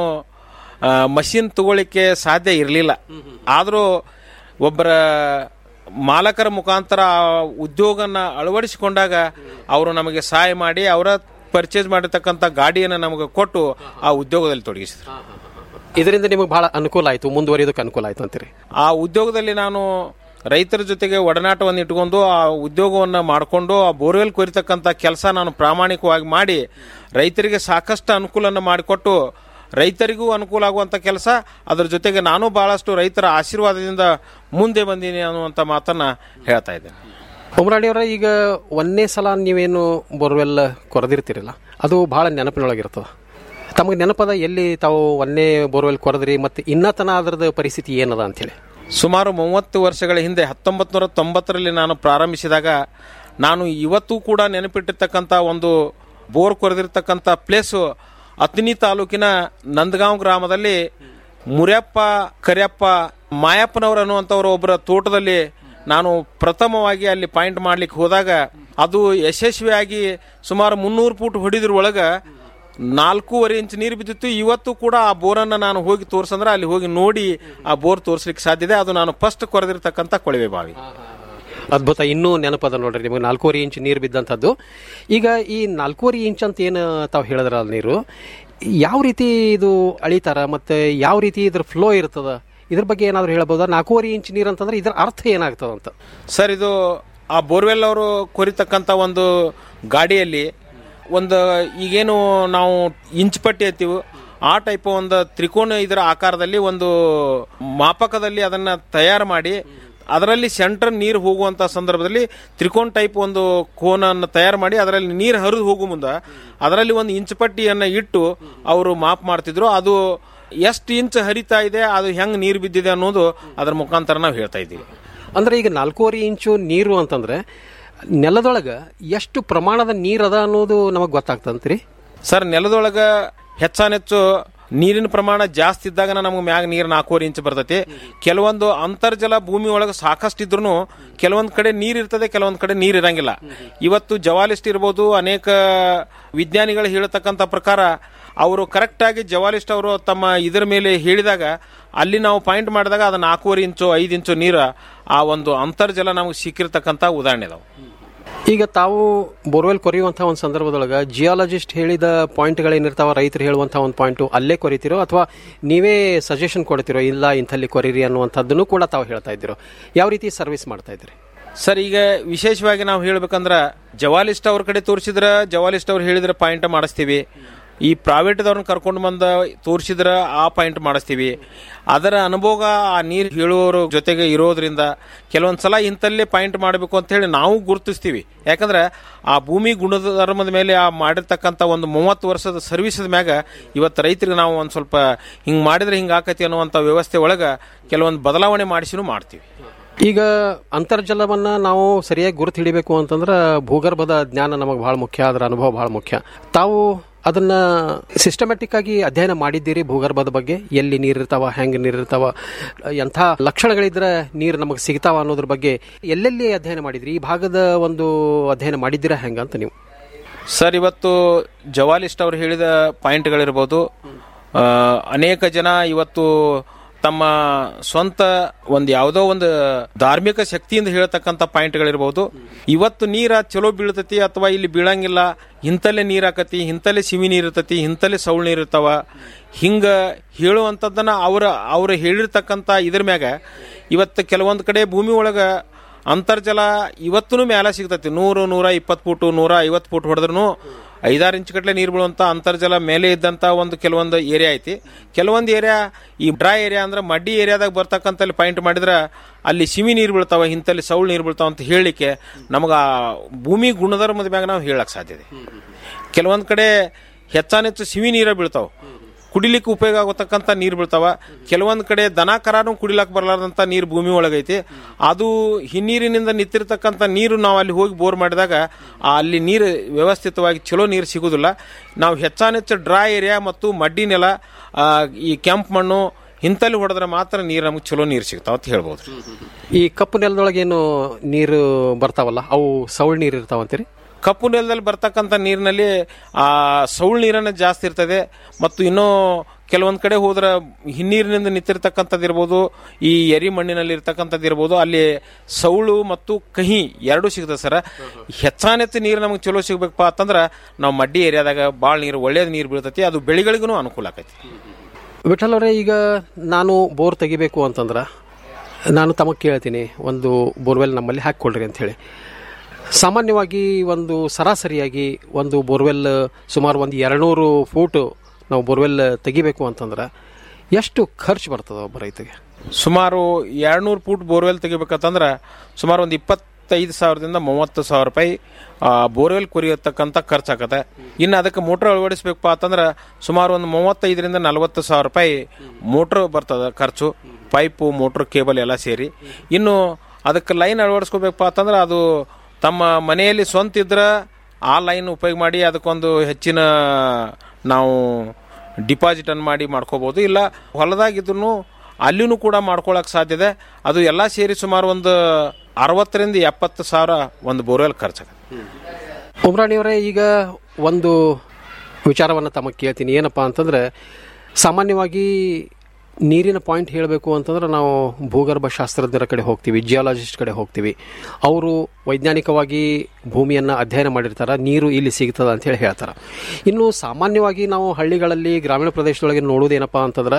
ಮಷಿನ್ ತಗೊಳ್ಳಿಕ್ಕೆ ಸಾಧ್ಯ ಇರಲಿಲ್ಲ ಆದರೂ ಒಬ್ಬರ ಮಾಲಕರ ಮುಖಾಂತರ ಆ ಉದ್ಯೋಗನ ಅಳವಡಿಸಿಕೊಂಡಾಗ ಅವರು ನಮಗೆ ಸಹಾಯ ಮಾಡಿ ಅವರ ಪರ್ಚೇಸ್ ಮಾಡಿರ್ತಕ್ಕಂಥ ಗಾಡಿಯನ್ನು ನಮಗೆ ಕೊಟ್ಟು ಆ ಉದ್ಯೋಗದಲ್ಲಿ ತೊಡಗಿಸಿದ್ರು ಇದರಿಂದ ನಿಮಗೆ ಬಹಳ ಅನುಕೂಲ ಆಯ್ತು ಮುಂದುವರಿಯೋದಕ್ಕೆ ಅನುಕೂಲ ಆಯ್ತು ಅಂತೀರಿ ಆ ಉದ್ಯೋಗದಲ್ಲಿ ನಾನು ರೈತರ ಜೊತೆಗೆ ಒಡನಾಟವನ್ನು ಇಟ್ಕೊಂಡು ಆ ಉದ್ಯೋಗವನ್ನು ಮಾಡಿಕೊಂಡು ಆ ಬೋರ್ವೆಲ್ ಕೊರಿತಕ್ಕಂಥ ಕೆಲಸ ನಾನು ಪ್ರಾಮಾಣಿಕವಾಗಿ ಮಾಡಿ ರೈತರಿಗೆ ಸಾಕಷ್ಟು ಅನುಕೂಲನ ಮಾಡಿಕೊಟ್ಟು ರೈತರಿಗೂ ಅನುಕೂಲ ಆಗುವಂಥ ಕೆಲಸ ಅದರ ಜೊತೆಗೆ ನಾನು ಬಹಳಷ್ಟು ರೈತರ ಆಶೀರ್ವಾದದಿಂದ ಮುಂದೆ ಬಂದೀನಿ ಅನ್ನುವಂಥ ಮಾತನ್ನ ಹೇಳ್ತಾ ಇದ್ದೇನೆ ಉಮರಾಣಿ ಅವರ ಈಗ ಒಂದೇ ಸಲ ನೀವೇನು ಬೋರ್ವೆಲ್ ಕೊರೆದಿರ್ತೀರಲ್ಲ ಅದು ಬಹಳ ನೆನಪಿನೊಳಗಿರ್ತದೆ ತಮಗೆ ನೆನಪದ ಎಲ್ಲಿ ತಾವು ಒಂದೇ ಬೋರ್ವೆಲ್ ಕೊರೆದ್ರಿ ಮತ್ತು ಇನ್ನತನ ಅದರದ ಪರಿಸ್ಥಿತಿ ಏನದ ಅಂತೇಳಿ ಸುಮಾರು ಮೂವತ್ತು ವರ್ಷಗಳ ಹಿಂದೆ ಹತ್ತೊಂಬತ್ತು ನೂರ ತೊಂಬತ್ತರಲ್ಲಿ ನಾನು ಪ್ರಾರಂಭಿಸಿದಾಗ ನಾನು ಇವತ್ತೂ ಕೂಡ ನೆನಪಿಟ್ಟಿರ್ತಕ್ಕಂಥ ಒಂದು ಬೋರ್ ಕೊರೆದಿರ್ತಕ್ಕಂಥ ಪ್ಲೇಸು ಅತ್ನಿ ತಾಲೂಕಿನ ನಂದಗಾಂವ್ ಗ್ರಾಮದಲ್ಲಿ ಮುರ್ಯಪ್ಪ ಕರಿಯಪ್ಪ ಮಾಯಪ್ಪನವರು ಅನ್ನುವಂಥವ್ರು ಒಬ್ಬರ ತೋಟದಲ್ಲಿ ನಾನು ಪ್ರಥಮವಾಗಿ ಅಲ್ಲಿ ಪಾಯಿಂಟ್ ಮಾಡ್ಲಿಕ್ಕೆ ಹೋದಾಗ ಅದು ಯಶಸ್ವಿಯಾಗಿ ಸುಮಾರು ಮುನ್ನೂರು ಫೂಟ್ ಹೊಡಿದ್ರ ಒಳಗ ನಾಲ್ಕೂವರೆ ಇಂಚ್ ನೀರು ಬಿದ್ದಿತ್ತು ಇವತ್ತು ಕೂಡ ಆ ಬೋರನ್ನು ನಾನು ಹೋಗಿ ತೋರ್ಸಂದ್ರೆ ಅಲ್ಲಿ ಹೋಗಿ ನೋಡಿ ಆ ಬೋರ್ ತೋರಿಸ್ಲಿಕ್ಕೆ ಸಾಧ್ಯತೆ ಅದು ನಾನು ಫಸ್ಟ್ ಕೊರೆದಿರ್ತಕ್ಕಂಥ ಕೊಳವೆ ಬಾವಿ ಅದ್ಭುತ ಇನ್ನೂ ನೆನಪದ ನೋಡ್ರಿ ನಿಮಗೆ ನಾಲ್ಕೂವರೆ ಇಂಚ್ ನೀರು ಬಿದ್ದಂಥದ್ದು ಈಗ ಈ ನಾಲ್ಕೂವರೆ ಇಂಚ್ ಅಂತ ಏನು ತಾವು ಹೇಳಿದ್ರಲ್ಲ ನೀರು ಯಾವ ರೀತಿ ಇದು ಅಳಿತಾರ ಮತ್ತು ಯಾವ ರೀತಿ ಇದ್ರ ಫ್ಲೋ ಇರ್ತದ ಇದ್ರ ಬಗ್ಗೆ ಏನಾದ್ರು ಹೇಳ್ಬೋದಾ ನಾಲ್ಕೂವರೆ ಇಂಚ್ ನೀರು ಅಂತಂದ್ರೆ ಇದರ ಅರ್ಥ ಏನಾಗ್ತದ ಅಂತ ಸರ್ ಇದು ಆ ಬೋರ್ವೆಲ್ ಅವರು ಕೊರಿತಕ್ಕಂಥ ಒಂದು ಗಾಡಿಯಲ್ಲಿ ಒಂದು ಈಗೇನು ನಾವು ಇಂಚ್ ಪಟ್ಟಿ ಅಂತೀವಿ ಆ ಟೈಪ್ ಒಂದು ತ್ರಿಕೋನ ಇದರ ಆಕಾರದಲ್ಲಿ ಒಂದು ಮಾಪಕದಲ್ಲಿ ಅದನ್ನ ತಯಾರು ಮಾಡಿ ಅದರಲ್ಲಿ ಸೆಂಟರ್ ನೀರು ಹೋಗುವಂತ ಸಂದರ್ಭದಲ್ಲಿ ತ್ರಿಕೋನ ಟೈಪ್ ಒಂದು ಕೋನನ್ನು ತಯಾರು ಮಾಡಿ ಅದರಲ್ಲಿ ನೀರು ಹರಿದು ಹೋಗುವ ಮುಂದೆ ಅದರಲ್ಲಿ ಒಂದು ಇಂಚ್ ಪಟ್ಟಿಯನ್ನು ಇಟ್ಟು ಅವರು ಮಾಪ್ ಮಾಡ್ತಿದ್ರು ಅದು ಎಷ್ಟು ಇಂಚ್ ಹರಿತಾ ಇದೆ ಅದು ಹೆಂಗ್ ನೀರು ಬಿದ್ದಿದೆ ಅನ್ನೋದು ಅದರ ಮುಖಾಂತರ ನಾವು ಹೇಳ್ತಾ ಇದ್ದೀವಿ ಅಂದ್ರೆ ಈಗ ನಾಲ್ಕೂವರೆ ಇಂಚು ನೀರು ಅಂತಂದ್ರೆ ನೆಲದೊಳಗ ಎಷ್ಟು ಪ್ರಮಾಣದ ನೀರದ ಅನ್ನೋದು ನಮಗೆ ಗೊತ್ತಾಗ್ತಂತ್ರಿ ಸರ್ ನೆಲದೊಳಗ ಹೆಚ್ಚಾನೆಚ್ಚು ನೀರಿನ ಪ್ರಮಾಣ ಜಾಸ್ತಿ ಇದ್ದಾಗ ನಮ್ಗೆ ಮ್ಯಾಗ ನೀರು ನಾಲ್ಕೂವರೆ ಇಂಚ್ ಬರ್ತೈತಿ ಕೆಲವೊಂದು ಅಂತರ್ಜಲ ಭೂಮಿ ಒಳಗೆ ಸಾಕಷ್ಟು ಇದ್ರೂ ಕೆಲವೊಂದ್ ಕಡೆ ನೀರು ಇರ್ತದೆ ಕೆಲವೊಂದ್ ಕಡೆ ನೀರು ಇರಂಗಿಲ್ಲ ಇವತ್ತು ಜವಾಲಿಸ್ಟ್ ಇರ್ಬೋದು ಅನೇಕ ವಿಜ್ಞಾನಿಗಳು ಹೇಳ್ತಕ್ಕಂಥ ಪ್ರಕಾರ ಅವರು ಕರೆಕ್ಟಾಗಿ ಜವಾಲಿಸ್ಟ್ ಅವರು ತಮ್ಮ ಇದರ ಮೇಲೆ ಹೇಳಿದಾಗ ಅಲ್ಲಿ ನಾವು ಪಾಯಿಂಟ್ ಮಾಡಿದಾಗ ಅದು ನಾಲ್ಕೂವರೆ ಇಂಚು ಐದು ಇಂಚು ನೀರು ಆ ಒಂದು ಅಂತರ್ಜಲ ನಮಗೆ ಸಿಕ್ಕಿರ್ತಕ್ಕಂಥ ಉದಾಹರಣೆ ಇದಾವೆ ಈಗ ತಾವು ಬೋರ್ವೆಲ್ ಕೊರೆಯುವಂಥ ಒಂದು ಸಂದರ್ಭದೊಳಗೆ ಜಿಯಾಲಜಿಸ್ಟ್ ಹೇಳಿದ ಪಾಯಿಂಟ್ಗಳೇನಿರ್ತಾವ ರೈತರು ಹೇಳುವಂಥ ಒಂದು ಪಾಯಿಂಟು ಅಲ್ಲೇ ಕೊರಿತೀರೋ ಅಥವಾ ನೀವೇ ಸಜೆಷನ್ ಕೊಡ್ತಿರೋ ಇಲ್ಲ ಇಂಥಲ್ಲಿ ಕೊರೀರಿ ಅನ್ನುವಂಥದ್ದನ್ನು ಕೂಡ ತಾವು ಹೇಳ್ತಾ ಇದ್ದೀರೋ ಯಾವ ರೀತಿ ಸರ್ವಿಸ್ ಮಾಡ್ತಾ ಇದ್ದೀರಿ ಸರ್ ಈಗ ವಿಶೇಷವಾಗಿ ನಾವು ಹೇಳ್ಬೇಕಂದ್ರ ಜವಾಲಿಸ್ಟ್ ಅವ್ರ ಕಡೆ ತೋರಿಸಿದ್ರ ಜವಾಲಿಸ್ಟ್ ಅವ್ರು ಹೇಳಿದ್ರೆ ಪಾಯಿಂಟ್ ಮಾಡಿಸ್ತೀವಿ ಈ ಪ್ರೈವೇಟ್ದವ್ರನ್ನ ಕರ್ಕೊಂಡು ಬಂದ ತೋರಿಸಿದ್ರ ಆ ಪಾಯಿಂಟ್ ಮಾಡಿಸ್ತೀವಿ ಅದರ ಅನುಭವ ಆ ನೀರು ಹೇಳುವವ್ರ ಜೊತೆಗೆ ಇರೋದ್ರಿಂದ ಕೆಲವೊಂದು ಸಲ ಇಂಥಲ್ಲೇ ಪಾಯಿಂಟ್ ಮಾಡಬೇಕು ಅಂತ ಹೇಳಿ ನಾವು ಗುರುತಿಸ್ತೀವಿ ಯಾಕಂದ್ರೆ ಆ ಭೂಮಿ ಗುಣಧರ್ಮದ ಮೇಲೆ ಆ ಮಾಡಿರ್ತಕ್ಕಂಥ ಒಂದು ಮೂವತ್ತು ವರ್ಷದ ಸರ್ವಿಸದ ಮ್ಯಾಗ ಇವತ್ತು ರೈತರಿಗೆ ನಾವು ಒಂದು ಸ್ವಲ್ಪ ಹಿಂಗೆ ಮಾಡಿದ್ರೆ ಹಿಂಗೆ ಆಕತಿ ಅನ್ನುವಂಥ ವ್ಯವಸ್ಥೆ ಒಳಗೆ ಕೆಲವೊಂದು ಬದಲಾವಣೆ ಮಾಡಿಸಿನೂ ಮಾಡ್ತೀವಿ ಈಗ ಅಂತರ್ಜಲವನ್ನ ನಾವು ಸರಿಯಾಗಿ ಗುರುತು ಹಿಡಿಬೇಕು ಅಂತಂದ್ರೆ ಭೂಗರ್ಭದ ಜ್ಞಾನ ನಮಗೆ ಬಹಳ ಮುಖ್ಯ ಅದರ ಅನುಭವ ಬಹಳ ಮುಖ್ಯ ತಾವು ಅದನ್ನ ಸಿಸ್ಟಮ್ಯಾಟಿಕ್ ಆಗಿ ಅಧ್ಯಯನ ಮಾಡಿದ್ದೀರಿ ಭೂಗರ್ಭದ ಬಗ್ಗೆ ಎಲ್ಲಿ ನೀರಿರ್ತಾವ ಹೆಂಗೆ ನೀರಿರ್ತಾವ ಎಂಥ ಲಕ್ಷಣಗಳಿದ್ರೆ ನೀರು ನಮಗೆ ಸಿಗ್ತಾವ ಅನ್ನೋದ್ರ ಬಗ್ಗೆ ಎಲ್ಲೆಲ್ಲಿ ಅಧ್ಯಯನ ಮಾಡಿದ್ರಿ ಈ ಭಾಗದ ಒಂದು ಅಧ್ಯಯನ ಮಾಡಿದ್ದೀರಾ ಹೆಂಗ ಅಂತ ನೀವು ಸರ್ ಇವತ್ತು ಜವಾಲಿಸ್ಟ್ ಅವರು ಹೇಳಿದ ಪಾಯಿಂಟ್ಗಳಿರ್ಬೋದು ಆ, ಅನೇಕ ಜನ ಇವತ್ತು ತಮ್ಮ ಸ್ವಂತ ಒಂದು ಯಾವುದೋ ಒಂದು ಧಾರ್ಮಿಕ ಶಕ್ತಿಯಿಂದ ಹೇಳ್ತಕ್ಕಂಥ ಪಾಯಿಂಟ್ಗಳಿರ್ಬೋದು ಇವತ್ತು ನೀರ ಚಲೋ ಬೀಳ್ತತಿ ಅಥವಾ ಇಲ್ಲಿ ಬೀಳಂಗಿಲ್ಲ ಇಂತಲ್ಲೇ ನೀರ್ ಆಕತಿ ಇಂತಲ್ಲೇ ಸಿಮಿ ನೀರ್ ಇರ್ತತಿ ಇಂತಲ್ಲೇ ಸೌಳ್ ನೀರ್ ಇರ್ತಾವ ಹಿಂಗ ಹೇಳುವಂಥದ್ದನ್ನ ಅವ್ರ ಅವ್ರು ಹೇಳಿರ್ತಕ್ಕಂಥ ಇದ್ರ ಮ್ಯಾಗ ಇವತ್ತು ಕೆಲವೊಂದು ಕಡೆ ಭೂಮಿ ಒಳಗ ಅಂತರ್ಜಲ ಇವತ್ತೂ ಮ್ಯಾಲ ಸಿಗ್ತತಿ ನೂರು ನೂರ ಇಪ್ಪತ್ತು ಫೂಟು ನೂರ ಐವತ್ತು ಫೂಟ್ ಹೊಡೆದ್ರು ಐದಾರು ಇಂಚ್ ಗಟ್ಟಲೆ ನೀರು ಬೀಳುವಂಥ ಅಂತರ್ಜಲ ಮೇಲೆ ಇದ್ದಂಥ ಒಂದು ಕೆಲವೊಂದು ಏರಿಯಾ ಐತಿ ಕೆಲವೊಂದು ಏರಿಯಾ ಈ ಡ್ರೈ ಏರಿಯಾ ಅಂದ್ರೆ ಮಡ್ಡಿ ಏರಿಯಾದಾಗ ಬರ್ತಕ್ಕಂಥಲ್ಲಿ ಪಾಯಿಂಟ್ ಮಾಡಿದ್ರೆ ಅಲ್ಲಿ ಸಿಮಿ ನೀರು ಬೀಳ್ತಾವ ಇಂಥಲ್ಲಿ ಸೌಳ್ ನೀರು ಬೀಳ್ತಾವ ಅಂತ ಹೇಳಲಿಕ್ಕೆ ನಮಗೆ ಆ ಭೂಮಿ ಗುಣಧರ್ಮದ ಮ್ಯಾಗ ನಾವು ಹೇಳಕ್ ಸಾಧ್ಯ ಇದೆ ಕೆಲವೊಂದು ಕಡೆ ಹೆಚ್ಚಾನೆಚ್ಚು ಸಿಮಿ ನೀರ ಬೀಳ್ತಾವ ಕುಡಿಲಿಕ್ಕೆ ಉಪಯೋಗ ಆಗತಕ್ಕಂಥ ನೀರು ಬೀಳ್ತಾವ ಕೆಲವೊಂದು ಕಡೆ ದನ ಕರಾನು ಕುಡಿಲಕ್ಕೆ ಬರಲಾರ್ದಂಥ ನೀರು ಭೂಮಿ ಒಳಗೈತಿ ಅದು ಹಿನ್ನೀರಿನಿಂದ ನಿಂತಿರ್ತಕ್ಕಂಥ ನೀರು ನಾವು ಅಲ್ಲಿ ಹೋಗಿ ಬೋರ್ ಮಾಡಿದಾಗ ಆ ಅಲ್ಲಿ ನೀರು ವ್ಯವಸ್ಥಿತವಾಗಿ ಚಲೋ ನೀರು ಸಿಗುದಿಲ್ಲ ನಾವು ಹೆಚ್ಚಾನೆಚ್ಚು ಡ್ರೈ ಏರಿಯಾ ಮತ್ತು ಮಡ್ಡಿ ನೆಲ ಆ, ಈ ಕೆಂಪು ಮಣ್ಣು ಇಂತಲ್ಲಿ ಹೊಡೆದ್ರೆ ಮಾತ್ರ ನೀರು ನಮಗೆ ಚಲೋ ನೀರು ಸಿಗ್ತಾವ ಅಂತ ಹೇಳ್ಬೋದು ಈ ಕಪ್ಪು ನೆಲದೊಳಗೆ ಏನು ನೀರು ಬರ್ತಾವಲ್ಲ ಅವು ಸೌಳ್ ನೀರು ಇರ್ತಾವಂತೀರಿ ಕಪ್ಪು ನೆಲದಲ್ಲಿ ಬರ್ತಕ್ಕಂಥ ನೀರಿನಲ್ಲಿ ಆ ಸೌಳ್ ನೀರನ್ನು ಜಾಸ್ತಿ ಇರ್ತದೆ ಮತ್ತು ಇನ್ನೂ ಕೆಲವೊಂದು ಕಡೆ ಹೋದ್ರೆ ಹಿನ್ನೀರಿನಿಂದ ನಿಂತಿರ್ತಕ್ಕಂಥದ್ದು ಇರ್ಬೋದು ಈ ಎರಿ ಮಣ್ಣಿನಲ್ಲಿ ಇರ್ತಕ್ಕಂಥದ್ದು ಇರ್ಬೋದು ಅಲ್ಲಿ ಸೌಳು ಮತ್ತು ಕಹಿ ಎರಡೂ ಸಿಗ್ತದೆ ಸರ್ ಹೆಚ್ಚಾನೆಚ್ಚು ನೀರು ನಮಗೆ ಚಲೋ ಸಿಗ್ಬೇಕಪ್ಪ ಅಂತಂದ್ರೆ ನಾವು ಮಡ್ಡಿ ಏರಿಯಾದಾಗ ಭಾಳ ನೀರು ಒಳ್ಳೇದು ನೀರು ಬೀಳ್ತೈತಿ ಅದು ಬೆಳೆಗಳಿಗೂ ಅನುಕೂಲ ಆಕೈತಿ ವಿಠಲ್ ಅವರೇ ಈಗ ನಾನು ಬೋರ್ ತೆಗಿಬೇಕು ಅಂತಂದ್ರೆ ನಾನು ತಮಗೆ ಕೇಳ್ತೀನಿ ಒಂದು ಬೋರ್ವೆಲ್ ನಮ್ಮಲ್ಲಿ ಹಾಕ್ಕೊಳ್ರಿ ಅಂತ ಹೇಳಿ ಸಾಮಾನ್ಯವಾಗಿ ಒಂದು ಸರಾಸರಿಯಾಗಿ ಒಂದು ಬೋರ್ವೆಲ್ ಸುಮಾರು ಒಂದು ಎರಡುನೂರು ಫೂಟ್ ನಾವು ಬೋರ್ವೆಲ್ ತೆಗಿಬೇಕು ಅಂತಂದ್ರೆ ಎಷ್ಟು ಖರ್ಚು ಬರ್ತದೆ ಒಬ್ಬ ರೈತಗೆ ಸುಮಾರು ಎರಡ್ನೂರು ಫೂಟ್ ಬೋರ್ವೆಲ್ ತೆಗಿಬೇಕಂತಂದ್ರೆ ಸುಮಾರು ಒಂದು ಇಪ್ಪತ್ತೈದು ಸಾವಿರದಿಂದ ಮೂವತ್ತು ಸಾವಿರ ರೂಪಾಯಿ ಆ, ಬೋರ್ವೆಲ್ ಕೊರಿಯತಕ್ಕಂಥ ಖರ್ಚಾಗತ್ತೆ ಇನ್ನು ಅದಕ್ಕೆ ಮೋಟ್ರ್ ಅಳವಡಿಸ್ಬೇಕಪ್ಪ ಅಂತಂದ್ರೆ ಸುಮಾರು ಒಂದು ಮೂವತ್ತೈದರಿಂದ ನಲವತ್ತು ಸಾವಿರ ರೂಪಾಯಿ ಮೋಟ್ರ್ ಬರ್ತದೆ ಖರ್ಚು ಪೈಪು ಮೋಟ್ರ್ ಕೇಬಲ್ ಎಲ್ಲ ಸೇರಿ ಇನ್ನು ಅದಕ್ಕೆ ಲೈನ್ ಅಳವಡಿಸ್ಕೋಬೇಕಪ್ಪ ಅಂತಂದ್ರೆ ಅದು ತಮ್ಮ ಮನೆಯಲ್ಲಿ ಸ್ವಂತ ಇದ್ರೆ ಆ ಲೈನ್ ಉಪಯೋಗ ಮಾಡಿ ಅದಕ್ಕೊಂದು ಹೆಚ್ಚಿನ ನಾವು ಡಿಪಾಸಿಟ್ ಅನ್ನು ಮಾಡಿ ಮಾಡ್ಕೋಬಹುದು ಇಲ್ಲ ಹೊಲದಾಗಿದ್ರು ಅಲ್ಲಿನೂ ಕೂಡ ಮಾಡ್ಕೊಳಕ್ ಸಾಧ್ಯತೆ ಅದು ಎಲ್ಲ ಸೇರಿ ಸುಮಾರು ಒಂದು ಅರವತ್ತರಿಂದ ಎಪ್ಪತ್ತು ಸಾವಿರ ಒಂದು ಬೋರ್ವೆಲ್ ಖರ್ಚಾಗುತ್ತೆ ಉಮ್ರಾಣಿಯವರೇ ಈಗ ಒಂದು ವಿಚಾರವನ್ನು ತಮಗೆ ಕೇಳ್ತೀನಿ ಏನಪ್ಪ ಅಂತಂದ್ರೆ ಸಾಮಾನ್ಯವಾಗಿ ನೀರಿನ ಪಾಯಿಂಟ್ ಹೇಳಬೇಕು ಅಂತಂದ್ರೆ ನಾವು ಭೂಗರ್ಭ ಶಾಸ್ತ್ರಜ್ಞರ ಕಡೆ ಹೋಗ್ತೀವಿ ಜಿಯಾಲಜಿಸ್ಟ್ ಕಡೆ ಹೋಗ್ತೀವಿ ಅವರು ವೈಜ್ಞಾನಿಕವಾಗಿ ಭೂಮಿಯನ್ನು ಅಧ್ಯಯನ ಮಾಡಿರ್ತಾರೆ ನೀರು ಇಲ್ಲಿ ಸಿಗ್ತದ ಅಂತ ಹೇಳಿ ಹೇಳ್ತಾರೆ ಇನ್ನು ಸಾಮಾನ್ಯವಾಗಿ ನಾವು ಹಳ್ಳಿಗಳಲ್ಲಿ ಗ್ರಾಮೀಣ ಪ್ರದೇಶದೊಳಗೆ ನೋಡೋದೇನಪ್ಪ ಅಂತಂದ್ರೆ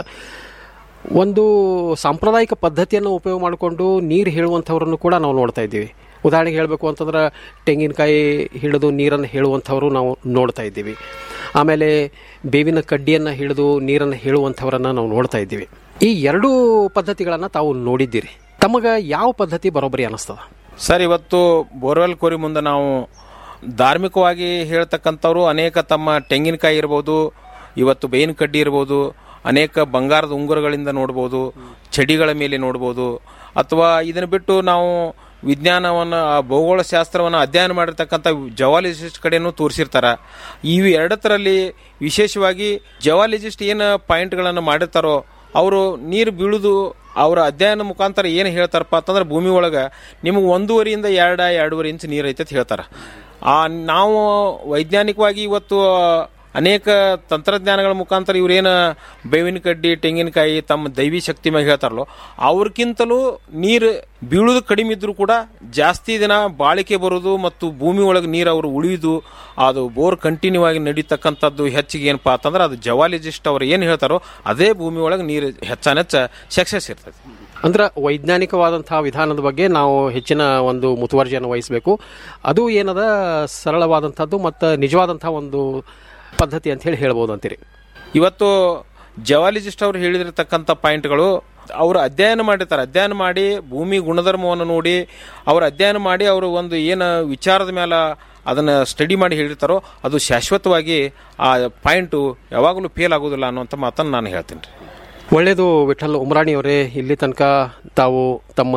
ಒಂದು ಸಾಂಪ್ರದಾಯಿಕ ಪದ್ಧತಿಯನ್ನು ಉಪಯೋಗ ಮಾಡಿಕೊಂಡು ನೀರು ಹೇಳುವಂಥವ್ರನ್ನು ಕೂಡ ನಾವು ನೋಡ್ತಾ ಇದ್ದೀವಿ ಉದಾಹರಣೆಗೆ ಹೇಳಬೇಕು ಅಂತಂದ್ರೆ ತೆಂಗಿನಕಾಯಿ ಹಿಡಿದು ನೀರನ್ನು ಹೇಳುವಂಥವರು ನಾವು ನೋಡ್ತಾ ಇದ್ದೀವಿ ಆಮೇಲೆ ಬೇವಿನ ಕಡ್ಡಿಯನ್ನು ಹಿಡಿದು ನೀರನ್ನು ಹೇಳುವಂಥವರನ್ನು ನಾವು ನೋಡ್ತಾ ಇದ್ದೀವಿ ಈ ಎರಡೂ ಪದ್ಧತಿಗಳನ್ನು ತಾವು ನೋಡಿದ್ದೀರಿ ತಮಗೆ ಯಾವ ಪದ್ಧತಿ ಬರೋಬ್ಬರಿ ಅನ್ನಿಸ್ತದ ಸರ್ ಇವತ್ತು ಬೋರ್ವೆಲ್ ಕೋರಿ ಮುಂದೆ ನಾವು ಧಾರ್ಮಿಕವಾಗಿ ಹೇಳ್ತಕ್ಕಂಥವ್ರು ಅನೇಕ ತಮ್ಮ ತೆಂಗಿನಕಾಯಿ ಇರ್ಬೋದು ಇವತ್ತು ಬೇವಿನ ಕಡ್ಡಿ ಇರ್ಬೋದು ಅನೇಕ ಬಂಗಾರದ ಉಂಗುರಗಳಿಂದ ನೋಡ್ಬೋದು ಚಡಿಗಳ ಮೇಲೆ ನೋಡ್ಬೋದು ಅಥವಾ ಇದನ್ನು ಬಿಟ್ಟು ನಾವು ವಿಜ್ಞಾನವನ್ನು ಆ ಭೌಗೋಳ ಶಾಸ್ತ್ರವನ್ನು ಅಧ್ಯಯನ ಮಾಡಿರ್ತಕ್ಕಂಥ ಜವಾಲಜಿಸ್ಟ್ ಕಡೆನೂ ತೋರಿಸಿರ್ತಾರ ಇವು ಎರಡತ್ತರಲ್ಲಿ ವಿಶೇಷವಾಗಿ ಜವಾಲಜಿಸ್ಟ್ ಏನು ಪಾಯಿಂಟ್ಗಳನ್ನು ಮಾಡಿರ್ತಾರೋ ಅವರು ನೀರು ಬೀಳುದು ಅವರ ಅಧ್ಯಯನ ಮುಖಾಂತರ ಏನು ಹೇಳ್ತಾರಪ್ಪ ಅಂತಂದ್ರೆ ಭೂಮಿ ಒಳಗೆ ನಿಮಗೆ ಒಂದೂವರೆಯಿಂದ ಎರಡು ಎರಡೂವರೆ ಇಂಚ್ ನೀರು ಐತೆ ಅಂತ ಹೇಳ್ತಾರೆ ಆ ನಾವು ವೈಜ್ಞಾನಿಕವಾಗಿ ಇವತ್ತು ಅನೇಕ ತಂತ್ರಜ್ಞಾನಗಳ ಮುಖಾಂತರ ಇವ್ರೇನು ಬೇವಿನ ಕಡ್ಡಿ ತೆಂಗಿನಕಾಯಿ ತಮ್ಮ ದೈವಿ ಶಕ್ತಿ ಮೇಲೆ ಹೇಳ್ತಾರಲ್ಲೋ ಅವ್ರಕ್ಕಿಂತಲೂ ನೀರು ಬೀಳುದು ಕಡಿಮೆ ಇದ್ರೂ ಕೂಡ ಜಾಸ್ತಿ ದಿನ ಬಾಳಿಕೆ ಬರೋದು ಮತ್ತು ಭೂಮಿ ಒಳಗೆ ನೀರು ಅವರು ಉಳಿಯುವುದು ಅದು ಬೋರ್ ಕಂಟಿನ್ಯೂ ಆಗಿ ನಡೀತಕ್ಕಂಥದ್ದು ಹೆಚ್ಚಿಗೆ ಏನಪ್ಪಾ ಅಂತಂದ್ರೆ ಅದು ಜವಾಲಜಿಸ್ಟ್ ಅವ್ರು ಏನು ಹೇಳ್ತಾರೋ ಅದೇ ಭೂಮಿ ಒಳಗೆ ನೀರು ಹೆಚ್ಚಾನೆಚ್ಚ ಸಕ್ಸಸ್ ಇರ್ತದೆ ಅಂದ್ರೆ ವೈಜ್ಞಾನಿಕವಾದಂತಹ ವಿಧಾನದ ಬಗ್ಗೆ ನಾವು ಹೆಚ್ಚಿನ ಒಂದು ಮುತುವರ್ಜಿಯನ್ನು ವಹಿಸಬೇಕು ಅದು ಏನದ ಸರಳವಾದಂಥದ್ದು ಮತ್ತು ನಿಜವಾದಂತಹ ಒಂದು ಪದ್ಧತಿ ಅಂತ ಹೇಳಿ ಹೇಳ್ಬೋದು ಅಂತೀರಿ ಇವತ್ತು ಜವಾಲಜಿಸ್ಟ್ ಅವರು ಹೇಳಿದಿರ್ತಕ್ಕಂಥ ಪಾಯಿಂಟ್ಗಳು ಅವರು ಅಧ್ಯಯನ ಮಾಡಿರ್ತಾರೆ ಅಧ್ಯಯನ ಮಾಡಿ ಭೂಮಿ ಗುಣಧರ್ಮವನ್ನು ನೋಡಿ ಅವರು ಅಧ್ಯಯನ ಮಾಡಿ ಅವರು ಒಂದು ಏನು ವಿಚಾರದ ಮೇಲೆ ಅದನ್ನು ಸ್ಟಡಿ ಮಾಡಿ ಹೇಳಿರ್ತಾರೋ ಅದು ಶಾಶ್ವತವಾಗಿ ಆ ಪಾಯಿಂಟು ಯಾವಾಗಲೂ ಫೇಲ್ ಆಗೋದಿಲ್ಲ ಅನ್ನುವಂಥ ಮಾತನ್ನು ನಾನು ಹೇಳ್ತೀನಿ ರೀ ಒಳ್ಳೆಯದು ವಿಠಲ್ ಉಮ್ರಾಣಿಯವರೇ ಇಲ್ಲಿ ತನಕ ತಾವು ತಮ್ಮ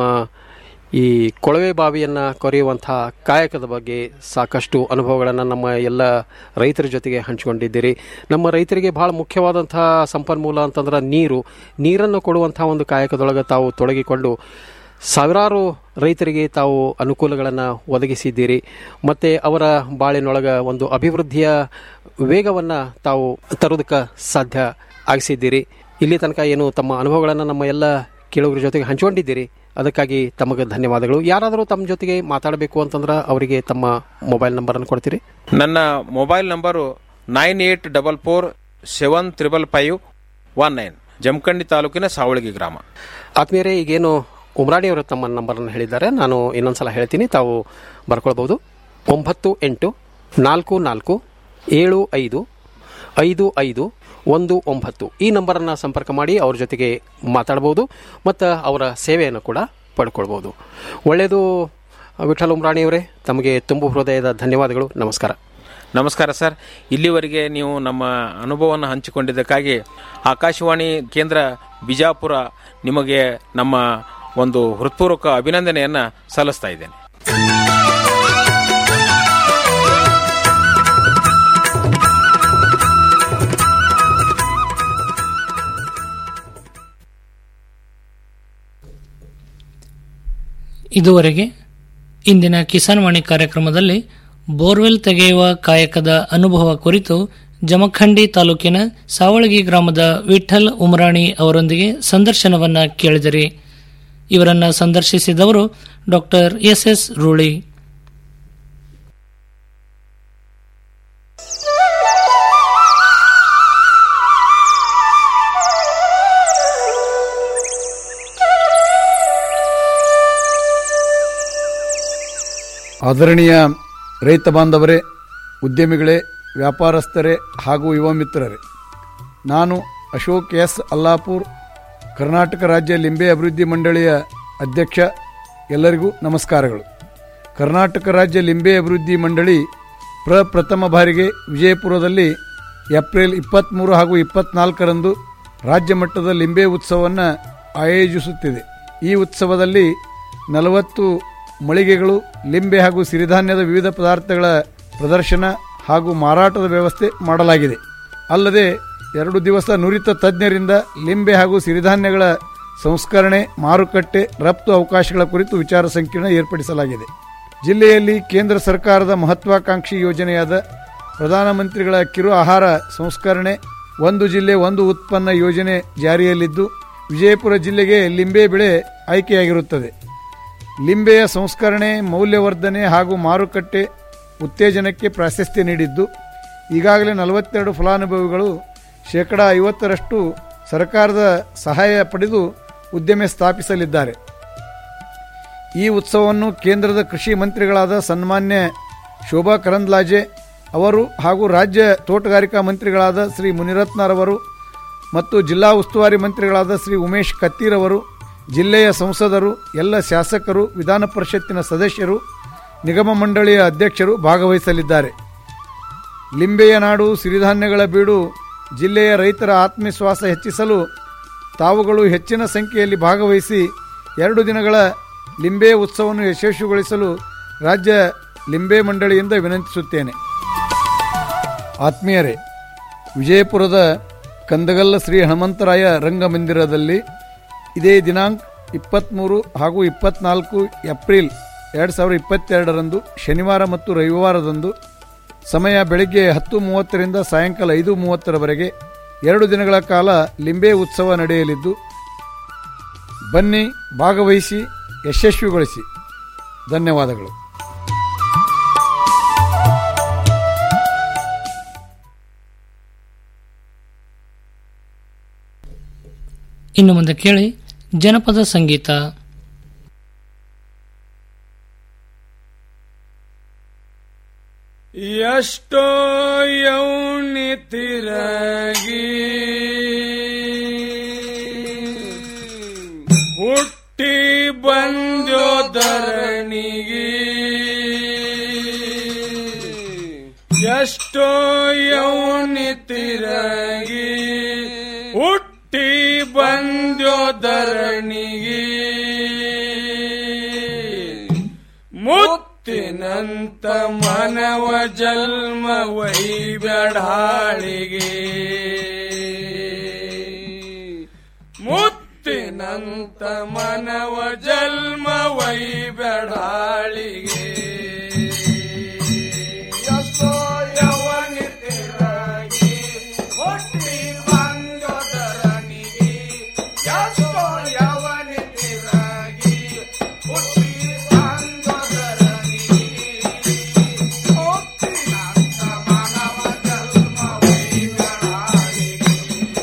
ಈ ಕೊಳವೆ ಬಾವಿಯನ್ನು ಕೊರೆಯುವಂಥ ಕಾಯಕದ ಬಗ್ಗೆ ಸಾಕಷ್ಟು ಅನುಭವಗಳನ್ನು ನಮ್ಮ ಎಲ್ಲ ರೈತರ ಜೊತೆಗೆ ಹಂಚಿಕೊಂಡಿದ್ದೀರಿ ನಮ್ಮ ರೈತರಿಗೆ ಬಹಳ ಮುಖ್ಯವಾದಂಥ ಸಂಪನ್ಮೂಲ ಅಂತಂದ್ರೆ ನೀರು ನೀರನ್ನು ಕೊಡುವಂಥ ಒಂದು ಕಾಯಕದೊಳಗೆ ತಾವು ತೊಡಗಿಕೊಂಡು ಸಾವಿರಾರು ರೈತರಿಗೆ ತಾವು ಅನುಕೂಲಗಳನ್ನು ಒದಗಿಸಿದ್ದೀರಿ ಮತ್ತು ಅವರ ಬಾಳಿನೊಳಗೆ ಒಂದು ಅಭಿವೃದ್ಧಿಯ ವೇಗವನ್ನು ತಾವು ತರೋದಕ್ಕೆ ಸಾಧ್ಯ ಆಗಿಸಿದ್ದೀರಿ ಇಲ್ಲಿ ತನಕ ಏನು ತಮ್ಮ ಅನುಭವಗಳನ್ನು ನಮ್ಮ ಎಲ್ಲ ಕೇಳುಗರ ಜೊತೆಗೆ ಹಂಚಿಕೊಂಡಿದ್ದೀರಿ ಅದಕ್ಕಾಗಿ ತಮಗೆ ಧನ್ಯವಾದಗಳು ಯಾರಾದರೂ ತಮ್ಮ ಜೊತೆಗೆ ಮಾತಾಡಬೇಕು ಅಂತಂದ್ರೆ ಅವರಿಗೆ ತಮ್ಮ ಮೊಬೈಲ್ ನಂಬರನ್ನು ಕೊಡ್ತೀರಿ ನನ್ನ mobile number nine eight double four seven triple five one nine Jamakhandi ತಾಲೂಕಿನ ಸಾವಳಗಿ ಗ್ರಾಮ ಆತ್ಮೀಯರೇ ಈಗೇನು ಉಮ್ರಾಣಿಯವರು ತಮ್ಮ ನಂಬರನ್ನು ಹೇಳಿದ್ದಾರೆ ನಾನು ಇನ್ನೊಂದ್ಸಲ ಹೇಳ್ತೀನಿ ತಾವು ಬರ್ಕೊಳ್ಬೋದು ಒಂಬತ್ತು ಎಂಟು ನಾಲ್ಕು ನಾಲ್ಕು ಏಳು ಐದು ಐದು ಐದು ಒಂದು ಒಂಬತ್ತು ಈ ನಂಬರನ್ನು ಸಂಪರ್ಕ ಮಾಡಿ ಅವ್ರ ಜೊತೆಗೆ ಮಾತಾಡ್ಬೋದು ಮತ್ತು ಅವರ ಸೇವೆಯನ್ನು ಕೂಡ ಪಡ್ಕೊಳ್ಬೋದು ಒಳ್ಳೆಯದು ವಿಠಲ್ ಉಮ್ರಾಣಿಯವರೇ ತಮಗೆ ತುಂಬು ಹೃದಯದ ಧನ್ಯವಾದಗಳು ನಮಸ್ಕಾರ ನಮಸ್ಕಾರ ಸರ್ ಇಲ್ಲಿವರೆಗೆ ನೀವು ನಮ್ಮ ಅನುಭವವನ್ನು ಹಂಚಿಕೊಂಡಿದ್ದಕ್ಕಾಗಿ ಆಕಾಶವಾಣಿ ಕೇಂದ್ರ ಬಿಜಾಪುರ ನಿಮಗೆ ನಮ್ಮ ಒಂದು ಹೃತ್ಪೂರ್ವಕ ಅಭಿನಂದನೆಯನ್ನು ಸಲ್ಲಿಸ್ತಾ ಇದ್ದೇನೆ ಇದುವರೆಗೆ ಇಂದಿನ ಕಿಸಾನ್ ವಾಣಿ ಕಾರ್ಯಕ್ರಮದಲ್ಲಿ ಬೋರ್ವೆಲ್ ತೆಗೆಯುವ ಕಾಯಕದ ಅನುಭವ ಕುರಿತು ಜಮಖಂಡಿ ತಾಲೂಕಿನ ಸಾವಳಗಿ ಗ್ರಾಮದ ವಿಠಲ್ ಉಮರಾಣಿ ಅವರೊಂದಿಗೆ ಸಂದರ್ಶನವನ್ನ ಕೇಳಿದಿರಿ ಇವರನ್ನ ಸಂದರ್ಶಿಸಿದವರು ಡಾಕ್ಟರ್ ಎಸ್ ಎಸ್ ರೂಳಿ ಆದರಣೀಯ ರೈತ ಬಾಂಧವರೇ ಉದ್ಯಮಿಗಳೇ ವ್ಯಾಪಾರಸ್ಥರೇ ಹಾಗೂ ಯುವ ಮಿತ್ರರೇ ನಾನು ಅಶೋಕ್ ಎಸ್ ಅಲ್ಲಾಪುರ್ ಕರ್ನಾಟಕ ರಾಜ್ಯ ಲಿಂಬೆ ಅಭಿವೃದ್ಧಿ ಮಂಡಳಿಯ ಅಧ್ಯಕ್ಷ ಎಲ್ಲರಿಗೂ ನಮಸ್ಕಾರಗಳು ಕರ್ನಾಟಕ ರಾಜ್ಯ ಲಿಂಬೆ ಅಭಿವೃದ್ಧಿ ಮಂಡಳಿ ಪ್ರಪ್ರಥಮ ಬಾರಿಗೆ ವಿಜಯಪುರದಲ್ಲಿ ಏಪ್ರಿಲ್ ಇಪ್ಪತ್ತ್ಮೂರು ಹಾಗೂ ಇಪ್ಪತ್ನಾಲ್ಕರಂದು ರಾಜ್ಯ ಮಟ್ಟದ ಲಿಂಬೆ ಉತ್ಸವವನ್ನು ಆಯೋಜಿಸುತ್ತಿದೆ ಈ ಉತ್ಸವದಲ್ಲಿ ನಲವತ್ತು ಮಳಿಗೆಗಳು ಲಿಂಬೆ ಹಾಗೂ ಸಿರಿಧಾನ್ಯದ ವಿವಿಧ ಪದಾರ್ಥಗಳ ಪ್ರದರ್ಶನ ಹಾಗೂ ಮಾರಾಟದ ವ್ಯವಸ್ಥೆ ಮಾಡಲಾಗಿದೆ ಅಲ್ಲದೆ ಎರಡು ದಿವಸ ನುರಿತ ತಜ್ಞರಿಂದ ಲಿಂಬೆ ಹಾಗೂ ಸಿರಿಧಾನ್ಯಗಳ ಸಂಸ್ಕರಣೆ ಮಾರುಕಟ್ಟೆ ರಫ್ತು ಅವಕಾಶಗಳ ಕುರಿತು ವಿಚಾರ ಸಂಕಿರಣ ಏರ್ಪಡಿಸಲಾಗಿದೆ ಜಿಲ್ಲೆಯಲ್ಲಿ ಕೇಂದ್ರ ಸರ್ಕಾರದ ಮಹತ್ವಾಕಾಂಕ್ಷಿ ಯೋಜನೆಯಾದ ಪ್ರಧಾನಮಂತ್ರಿಗಳ ಕಿರು ಆಹಾರ ಸಂಸ್ಕರಣೆ ಒಂದು ಜಿಲ್ಲೆ ಒಂದು ಉತ್ಪನ್ನ ಯೋಜನೆ ಜಾರಿಯಲ್ಲಿದ್ದು ವಿಜಯಪುರ ಜಿಲ್ಲೆಗೆ ಲಿಂಬೆ ಬೆಳೆ ಆಯ್ಕೆಯಾಗಿರುತ್ತದೆ ಲಿಂಬೆಯ ಸಂಸ್ಕರಣೆ ಮೌಲ್ಯವರ್ಧನೆ ಹಾಗೂ ಮಾರುಕಟ್ಟೆ ಉತ್ತೇಜನಕ್ಕೆ ಪ್ರಾಶಸ್ತ್ಯ ನೀಡಿದ್ದು ಈಗಾಗಲೇ ನಲವತ್ತೆರಡು ಫಲಾನುಭವಿಗಳು ಶೇಕಡ ಐವತ್ತರಷ್ಟು ಸರ್ಕಾರದ ಸಹಾಯ ಪಡೆದು ಉದ್ಯಮ ಸ್ಥಾಪಿಸಲಿದ್ದಾರೆ ಈ ಉತ್ಸವವನ್ನು ಕೇಂದ್ರದ ಕೃಷಿ ಮಂತ್ರಿಗಳಾದ ಸನ್ಮಾನ್ಯ ಶೋಭಾ ಕರಂದ್ಲಾಜೆ ಅವರು ಹಾಗೂ ರಾಜ್ಯ ತೋಟಗಾರಿಕಾ ಮಂತ್ರಿಗಳಾದ ಶ್ರೀ ಮುನಿರತ್ನರವರು ಮತ್ತು ಜಿಲ್ಲಾ ಉಸ್ತುವಾರಿ ಮಂತ್ರಿಗಳಾದ ಶ್ರೀ ಉಮೇಶ್ ಕತ್ತೀರವರು ಜಿಲ್ಲೆಯ ಸಂಸದರು ಎಲ್ಲ ಶಾಸಕರು ವಿಧಾನ ಪರಿಷತ್ತಿನ ಸದಸ್ಯರು ನಿಗಮ ಮಂಡಳಿಯ ಅಧ್ಯಕ್ಷರು ಭಾಗವಹಿಸಲಿದ್ದಾರೆ ಲಿಂಬೆಯ ನಾಡು ಸಿರಿಧಾನ್ಯಗಳ ಬೀಡು ಜಿಲ್ಲೆಯ ರೈತರ ಆತ್ಮವಿಶ್ವಾಸ ಹೆಚ್ಚಿಸಲು ತಾವುಗಳು ಹೆಚ್ಚಿನ ಸಂಖ್ಯೆಯಲ್ಲಿ ಭಾಗವಹಿಸಿ ಎರಡು ದಿನಗಳ ಲಿಂಬೆ ಉತ್ಸವವನ್ನು ಯಶಸ್ವಿಗೊಳಿಸಲು ರಾಜ್ಯ ಲಿಂಬೆ ಮಂಡಳಿಯಿಂದ ವಿನಂತಿಸುತ್ತೇನೆ ಆತ್ಮೀಯರೇ ವಿಜಯಪುರದ ಕಂದಗಲ್ಲ ಶ್ರೀ ಹನುಮಂತರಾಯ ರಂಗಮಂದಿರದಲ್ಲಿ ಇದೇ ದಿನಾಂಕ ಇಪ್ಪತ್ತ್ಮೂರು ಹಾಗೂ ಇಪ್ಪತ್ನಾಲ್ಕು ಏಪ್ರಿಲ್ ಎರಡು ಸಾವಿರದ ಇಪ್ಪತ್ತೆರಡರಂದು ಶನಿವಾರ ಮತ್ತು ರವಿವಾರದಂದು ಸಮಯ ಬೆಳಗ್ಗೆ ಹತ್ತು ಮೂವತ್ತರಿಂದ ಸಾಯಂಕಾಲ ಐದು ಮೂವತ್ತರವರೆಗೆ ಎರಡು ದಿನಗಳ ಕಾಲ ಲಿಂಬೆ ಉತ್ಸವ ನಡೆಯಲಿದ್ದು ಬನ್ನಿ ಭಾಗವಹಿಸಿ ಯಶಸ್ವಿಗೊಳಿಸಿ ಧನ್ಯವಾದಗಳು ಇನ್ನು ಮುಂದೆ ಕೇಳಿ ಜನಪದ ಸಂಗೀತ ಎಷ್ಟೋ ಯೌನಿ ತಿರಗಿ ಹುಟ್ಟಿ ಬಂದ್ಯೋ ಧರಣಿಗೆ ಎಷ್ಟೋ ಯೌನಿ ತಿರಗಿ ಹುಟ್ಟಿ ಬಂದ್ಯೋ ಧರಣಿಗೆ ಮುತ್ತಿನಂತ ಮನವ ಜನ್ಮ ವೈಬ್ಯಾಡಾಳಿಗೆ ಮುತ್ತಿನಂತ ಮನವ ಜನ್ಮ ವೈಬ್ಯಾಡಾಳಿಗೆ ಎಷ್ಟೋ ಯವನಿ ತಿರಗಿ ಹುಟ್ಟಿ ಬಂದೋ ಧರಣಿಗೆ ಎಷ್ಟೋ ಯವನಿ ತಿರಗಿ ಹುಟ್ಟಿ ಬಂದೋ ಧರಣಿಗೆ ಮುತ್ತಿನಂತ ಮನವ ಜನ್ಮ ವೈಬ್ಯಾಡಾಳಿಗೆ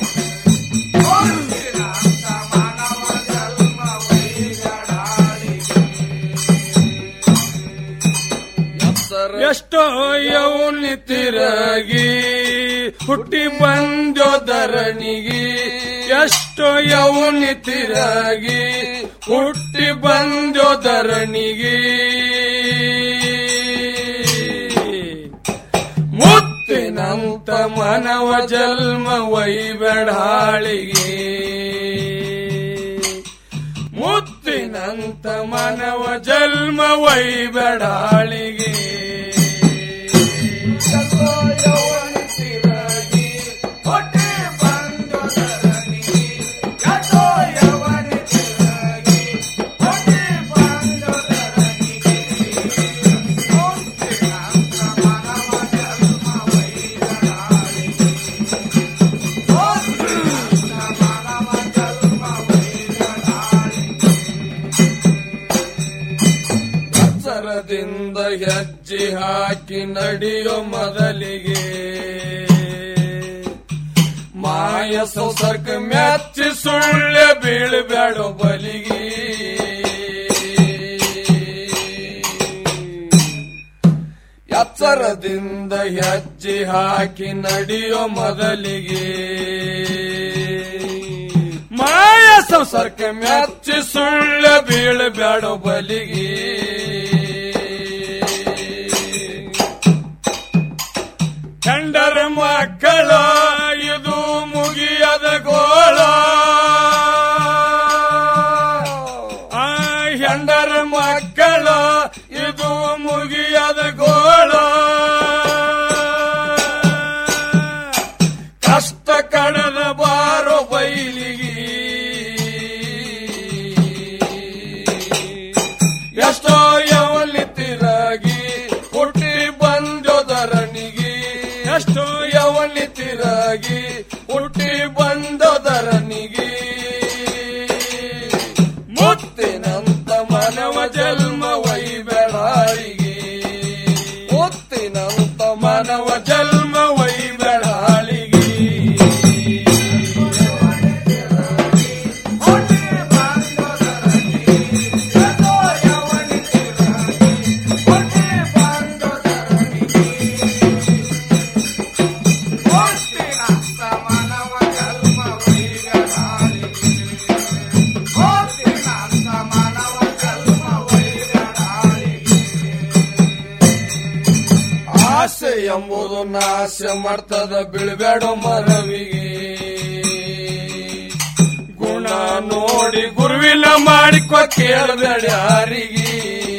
ಮುತ್ತಿನಂತ ಮನವ ಜನ್ಮ ಎಷ್ಟೋ ಯೌನಿ ತಿರಗಿ ಹುಟ್ಟಿ ಬಂದೋ ಧರಣಿಗೆ ಎಷ್ಟೋ ಯೌನಿ ತಿರಗಿ ಹುಟ್ಟಿ ಬಂದೋ ಧರಣಿಗೆ ಮುತ್ತಿನಂತ ಮನವ ಜನ್ಮ ವೈಬೆಡಾಳಿಗೆ ಮುತ್ತಿನಂತ ಮನವ ಜನ್ಮ ವೈಬೆಡಾಳಿಗೆ ಸರದಿಂದ ಹೆಜ್ಜೆ ಹಾಕಿ ನಡೆಯೋ ಮೊದಲಿಗೆ ಮಾಯ ಸಂಸರ್ಕ ಮೆಚ್ಚಿ ಸುಳ್ಳೆ ಬೀಳ್ಬೇಡೋ ಬಲಿಗೆ ಸರದಿಂದ ಹೆಜ್ಜೆ ಹಾಕಿ ನಡೆಯೋ ಮೊದಲಿಗೆ ಮಾಯ ಸಂಸಾರಕ್ಕೆ ಮೆಚ್ಚಿ ಸುಳ್ಳ ಬೀಳಬೇಡ ಬಲಿಗೆ ಕಂಡರ ಮಕ್ಕಳ ಇದು ಮುಗಿಯದ ಗೋಳ ಆ ಹೆಂಡರ ಮಕ್ಕಳ ಇದು ಮುಗಿಯದ ಗೋಳ ಕಷ್ಟ ಕಡದ ಬಾರೋ ಬೈಲಿಗೆ ಎಷ್ಟೋ ಯವಲಿ ತಿರಗಿ ಹುಟ್ಟಿ ಬಂದೋದರನಿಗೆ ಎಷ್ಟೋ ಯವಲಿ ತಿರಗಿ ಹುಟ್ಟಿ ಬಂದೋದರನಿಗೆ ಮುತ್ತಿನಂತ ಮನವ ಜನ್ಮ ವೈಬೆಳಾಳಿಗೆ ಮುತ್ತಿನಂತ ಮನವ ಜನ್ಮ ವೈಬೆಳಾಳಿಗೆ ಆಸೆ ಎಂಬುದು ನಾಶ ಮಾಡ್ತದ ಬೀಳ್ಬೇಡ ಮರವಿಗೆ ಗುಣ ನೋಡಿ ಗುರುವಿನ ಮಾಡಿಕೊ ಕೇಳಬೇಡ ಯಾರಿಗೆ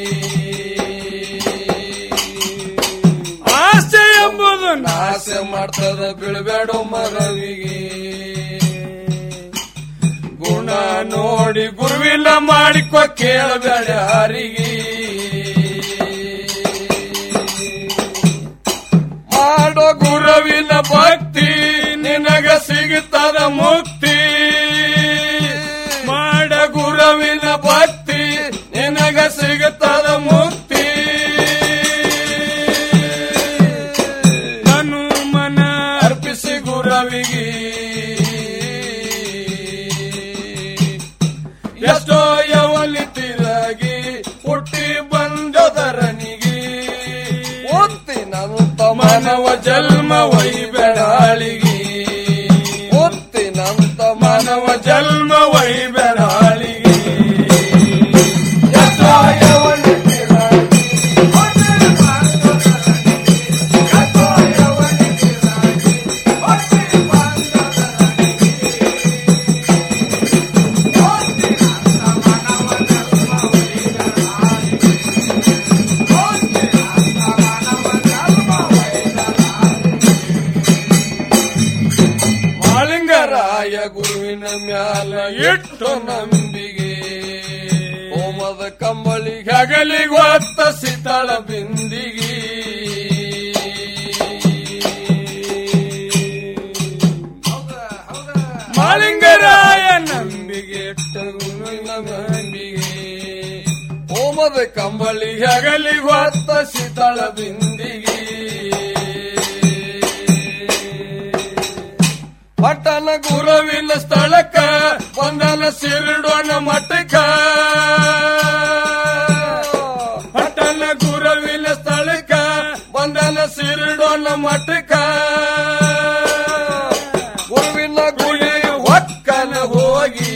ಆಸೆ ಎಂಬುದು ನಾಶ ಮಾಡ್ತದ ಬೀಳ್ಬೇಡ ಮರವಿಗೆ ಗುಣ ನೋಡಿ ಗುರುವಿನ ಮಾಡಿಕೊ ಕೇಳಬೇಡ ಯಾರಿಗೆ ಮಾಡೋ ಗುರುವಿನ ಭಕ್ತಿ ನಿನಗ ಸಿಗುತ್ತದ ಮುಕ್ತಿ ಮಾಡ ಗುರುವಿನ ಭಕ್ತಿ ನಿನಗ ಸಿಗುತ್ತದ ಮುಕ್ತಿ ತನು ಮನ ಅರ್ಪಿಸಿ ಗುರವಿಗೆ ಎಷ್ಟೋ ಯವಲಿ ತಿರಗಿ ಹುಟ್ಟಿ ಬಂದದರನಿಗೆ ಒತ್ತಿನಂತ ಮಾನವ ಜನ್ಮ ವೈಬೆಳಾಳಿಗೆ ಒತ್ತಿನಂತ ಮಾನವ ಜನ್ಮ ವೈಬೆಳಾಳಿಗೆ ಎಷ್ಟೋ ಯವಲಿ ತಿರಗಿ ಮಾಳಿಂಗರಾಯ ಗುರುವಿನ ಮ್ಯಾಲ ಇಟ್ಟು ನಂಬಿಗೆ ಹೋಮದ ಕಂಬಳಿಗೆ ಹಗಲಿಗೆ ಹೊತ್ತ ಸಿತಳ ಬಿಂದಿಗೆ ಮಾಳಿಂಗರಾಯ ನಂಬಿಗೆ ಇಟ್ಟ ಗುರುವಿನ ನಂಬಿಗೆ ಹೋಮದ ಕಂಬಳಿಗೆ ಹಗಲಿಗೆ ಹೊತ್ತ ಸಿತಳ ಬಿಂದಿಗೆ ಪಟ್ಟಣ ಗುರುವಿನ ಸ್ಥಳಕ್ಕ ಬಂದನ ಸಿರುಡೋಣ ಮಠಕ್ಕ ಪಟ್ಟಣ ಗುರುವಿನ ಸ್ಥಳಕ್ಕ ಬಂದನ ಸಿರುಡೋಣ ಮಠಕ್ಕ ಗುರುವಿನ ಗುಡಿ ಒಕ್ಕನ ಹೋಗಿ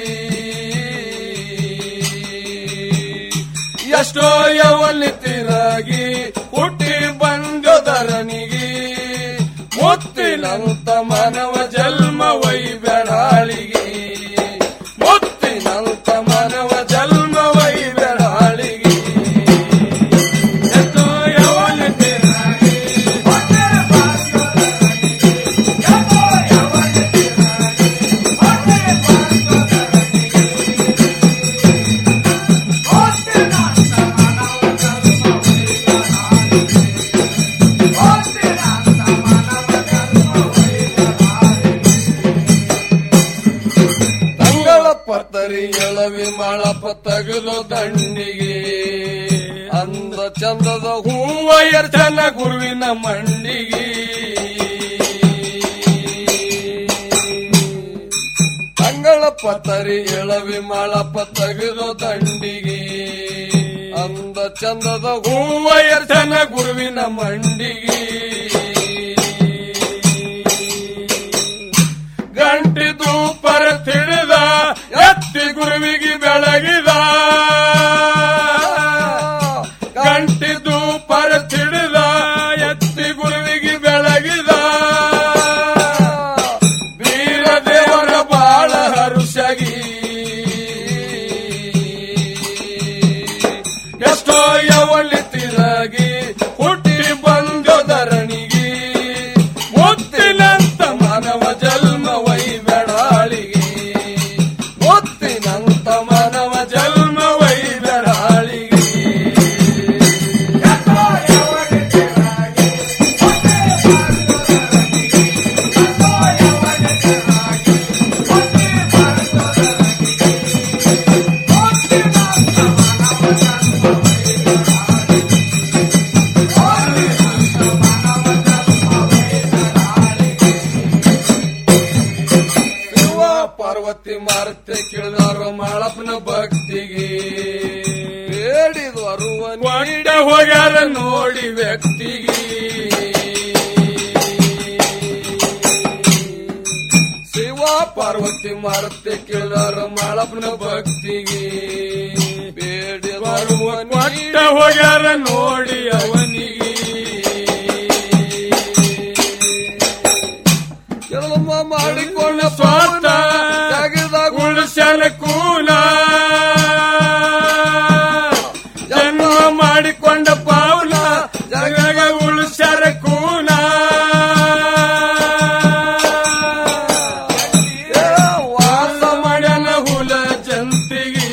ಎಷ್ಟೋ ಯವಲಿ ತಿರಗಿ ಹುಟ್ಟಿ ಬಂದೋದರನಿಗೆ ಮುತ್ತಿನಂತ ಮಾನವ ಜನ್ಮ ವೈಬೆಳಾಳಿಗೆ ಮುತ್ತಿನಂತ ಮಾನವ ಜನ್ಮ ವೈಬೆಳಾಳಿಗೆ ಎಷ್ಟೋ ಯವಲಿ ತಿರಗಿ ತಂಗಳ ಪತ್ತರಿ ಎಳವಿ ಮಳಪ ತಗಲು ದಂಡಿಗೆ ಅಂದ ಚಂದದ ಹೂವ ಎರ್ಚನ ಗುರುವಿನ ಮಂಡಿಗೆ ತಂಗಳ ಪತ್ತರಿ ಎಳವಿ ಮಳಪ ತಗಲು ದಂಡಿಗೆ ಅಂದ ಚಂದದ ಹೂವ ಎರ್ಚನ ಗುರುವಿನ ಮಂಡಿಗೆ ಗಂಟಿ ದೂಪರ ತಿಳಿದ ಎತ್ತಿ ಗುರುವಿಗೆ ಬೆಳಗಿದ ಗಂಟಿ ದೂಪರ ತಿಳಿದ ಎತ್ತಿ ಗುರುವಿಗೆ ಬೆಳಗಿದ ವೀರದೇವರ ಬಾಳ ಹರುಷಗಿ ಎಷ್ಟೋ ಯವಳಿ ತಿರಗಿ ಹುಟ್ಟಿ ಬಂದು ಧರಣಿಗೆ ಮುತ್ತಿನಂತ ಮಾನವ ಜನ್ಮ ವೈ ಬೆಡಾಳಿಗೆ ಮುತ್ತಿನಂತ ಮಾನವ ಜನ್ಮ ವೈ ಬೆಡಾಳಿಗೆ ಶಿವ ಪಾರ್ವತಿ ಮಾರತೆ ಕೇಳಿದಾರ ಮಾಳಪ್ಪನ ಭಕ್ತಿಗೆ ಬೇಡಿದು ಅರುವ ಕೊಂಡ ಹೋಗ್ಯಾರ ನೋಡಿ ವ್ಯಕ್ತಿಗೆ ಶಿವ ಪಾರ್ವತಿ ಮಾರತೆ ಕೇಳಿದಾರ ಮಾಳಪ್ಪನ ಭಕ್ತಿಗೆ ಬೇಡಿದು ಅರುವ ಕೊಂಡ ಹೋಗ್ಯಾರ ನೋಡಿ ಅವನಿಗೆ ಜನ್ಮ ಮಾಡಿಕೊಂಡ ಸ್ವಾರ್ಥ ಜಗದಾಗ ಉಳಿಸ್ಯಾನ ಕೂಲ ಜನ್ಮ ಮಾಡಿಕೊಂಡ ಪಾವನ ಜಗದಾಗ ಉಳಿಸ್ಯಾರ ಕೂಲ ಏ, ವಾಸ ಮಾಡ್ಯಾನ ಹುಲ ಜಂತಿಗೆ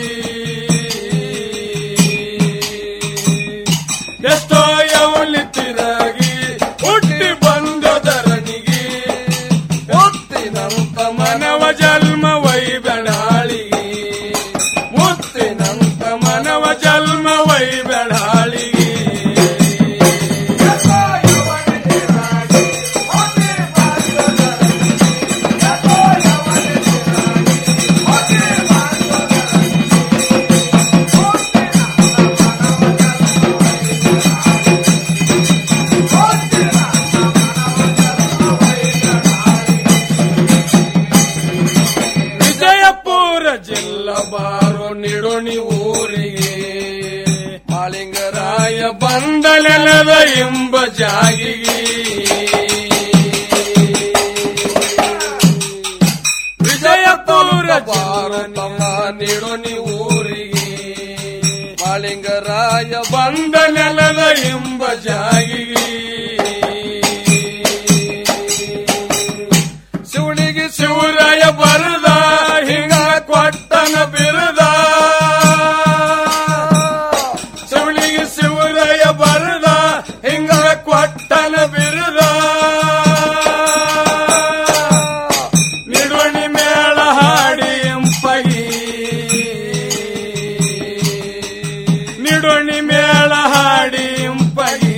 ಎಷ್ಟೋ ಯವಲಿ ತಿರಗಿ ಹುಟ್ಟಿ ಬಂದ ಧರಣಿಗೆ ಮುತ್ತಿನಂತ ಮನವ ಜನ್ಮ ವೈ ಬೆಳಾಳಿಗೆ ಮುತ್ತಿನಂತ ಮನವ ಜನ್ಮ ವೈ ಬೆಳಾಳಿಗೆ ವಿಜಯಪುರ ಜಿಲ್ಲಾ ಬಾರೋ ನಿಡೋಣಿ ಊರಿಗೆ ಮಾಳಿಂಗರಾಯ ಬಂದ ನೆಲದ ಎಂಬ ಜಾಗಿಗೆ ವಿಜಯಪುರ ಬಾರ ತಮ್ಮ ನಿಡೋಣಿ ಊರಿಗೆ ಮಾಳಿಂಗರಾಯ ಬಂದ ನೆಲದ ಎಂಬ ಜಾಗಿಗೆ ಶಿವನಿಗೆ ಶಿವರಾಯ ಬರದ ಹಿಂಗ ಕೊಟ್ಟನ ಬಿರುದ ಶಿವನಿಗೆ ಶಿವರಾಯ ಬರದ ಹಿಂಗ ಕೊಟ್ಟನ ಬಿರುದ ನಿಡುವಣಿ ಮೇಳ ಹಾಡಿ ಎಂಪಗಿ ನಿಡುವಣಿ ಮೇಳ ಹಾಡಿ ಎಂಪಗಿ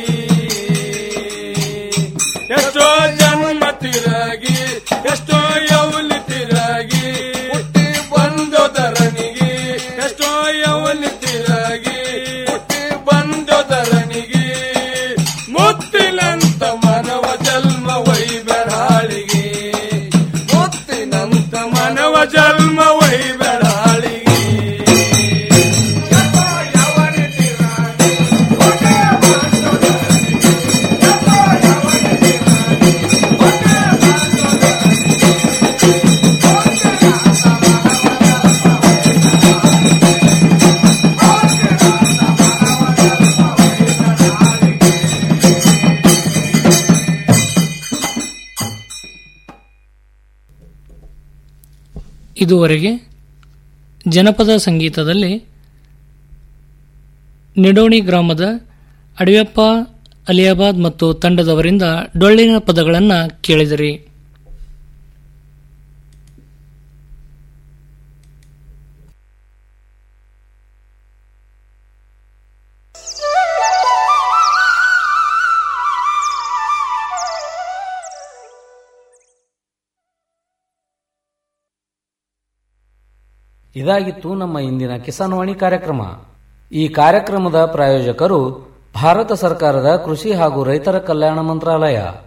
ಎಷ್ಟೋ ಜನ್ಮ ತಿರಗಿ ಎಷ್ಟೋ ಯೌಲಿ ತಿರಗಿ ಹುಟ್ಟಿ ಬಂದು ಧರಣಿಗೆ ಎಷ್ಟೋ ಯೌಲಿ ತಿರಗಿ ಹುಟ್ಟಿ ಬಂದು ಧರಣಿಗೆ ಮುತ್ತಿನಂತ ಮನವ ಜನ್ಮ ವೈ ಬೆಳಾಳಿಗೆ ಮುತ್ತಿನಂತ ಮನವ ಜನ್ಮ ವೈ ಬೆಳಾಳಿಗೆ ಇದುವರೆಗೆ ಜನಪದ ಸಂಗೀತದಲ್ಲಿ ನಿಡೋಣಿ ಗ್ರಾಮದ ಅಡಿಯಪ್ಪ ಅಲಿಯಾಬಾದ್ ಮತ್ತು ತಂಡದವರಿಂದ ಡೊಳ್ಳಿನ ಪದಗಳನ್ನು ಕೇಳಿದಿರಿ ಇದಾಗಿತ್ತು ನಮ್ಮ ಇಂದಿನ ಕಿಸಾನ್ವಾಣಿ ಕಾರ್ಯಕ್ರಮ ಈ ಕಾರ್ಯಕ್ರಮದ ಪ್ರಾಯೋಜಕರು ಭಾರತ ಸರ್ಕಾರದ ಕೃಷಿ ಹಾಗೂ ರೈತರ ಕಲ್ಯಾಣ ಮಂತ್ರಾಲಯ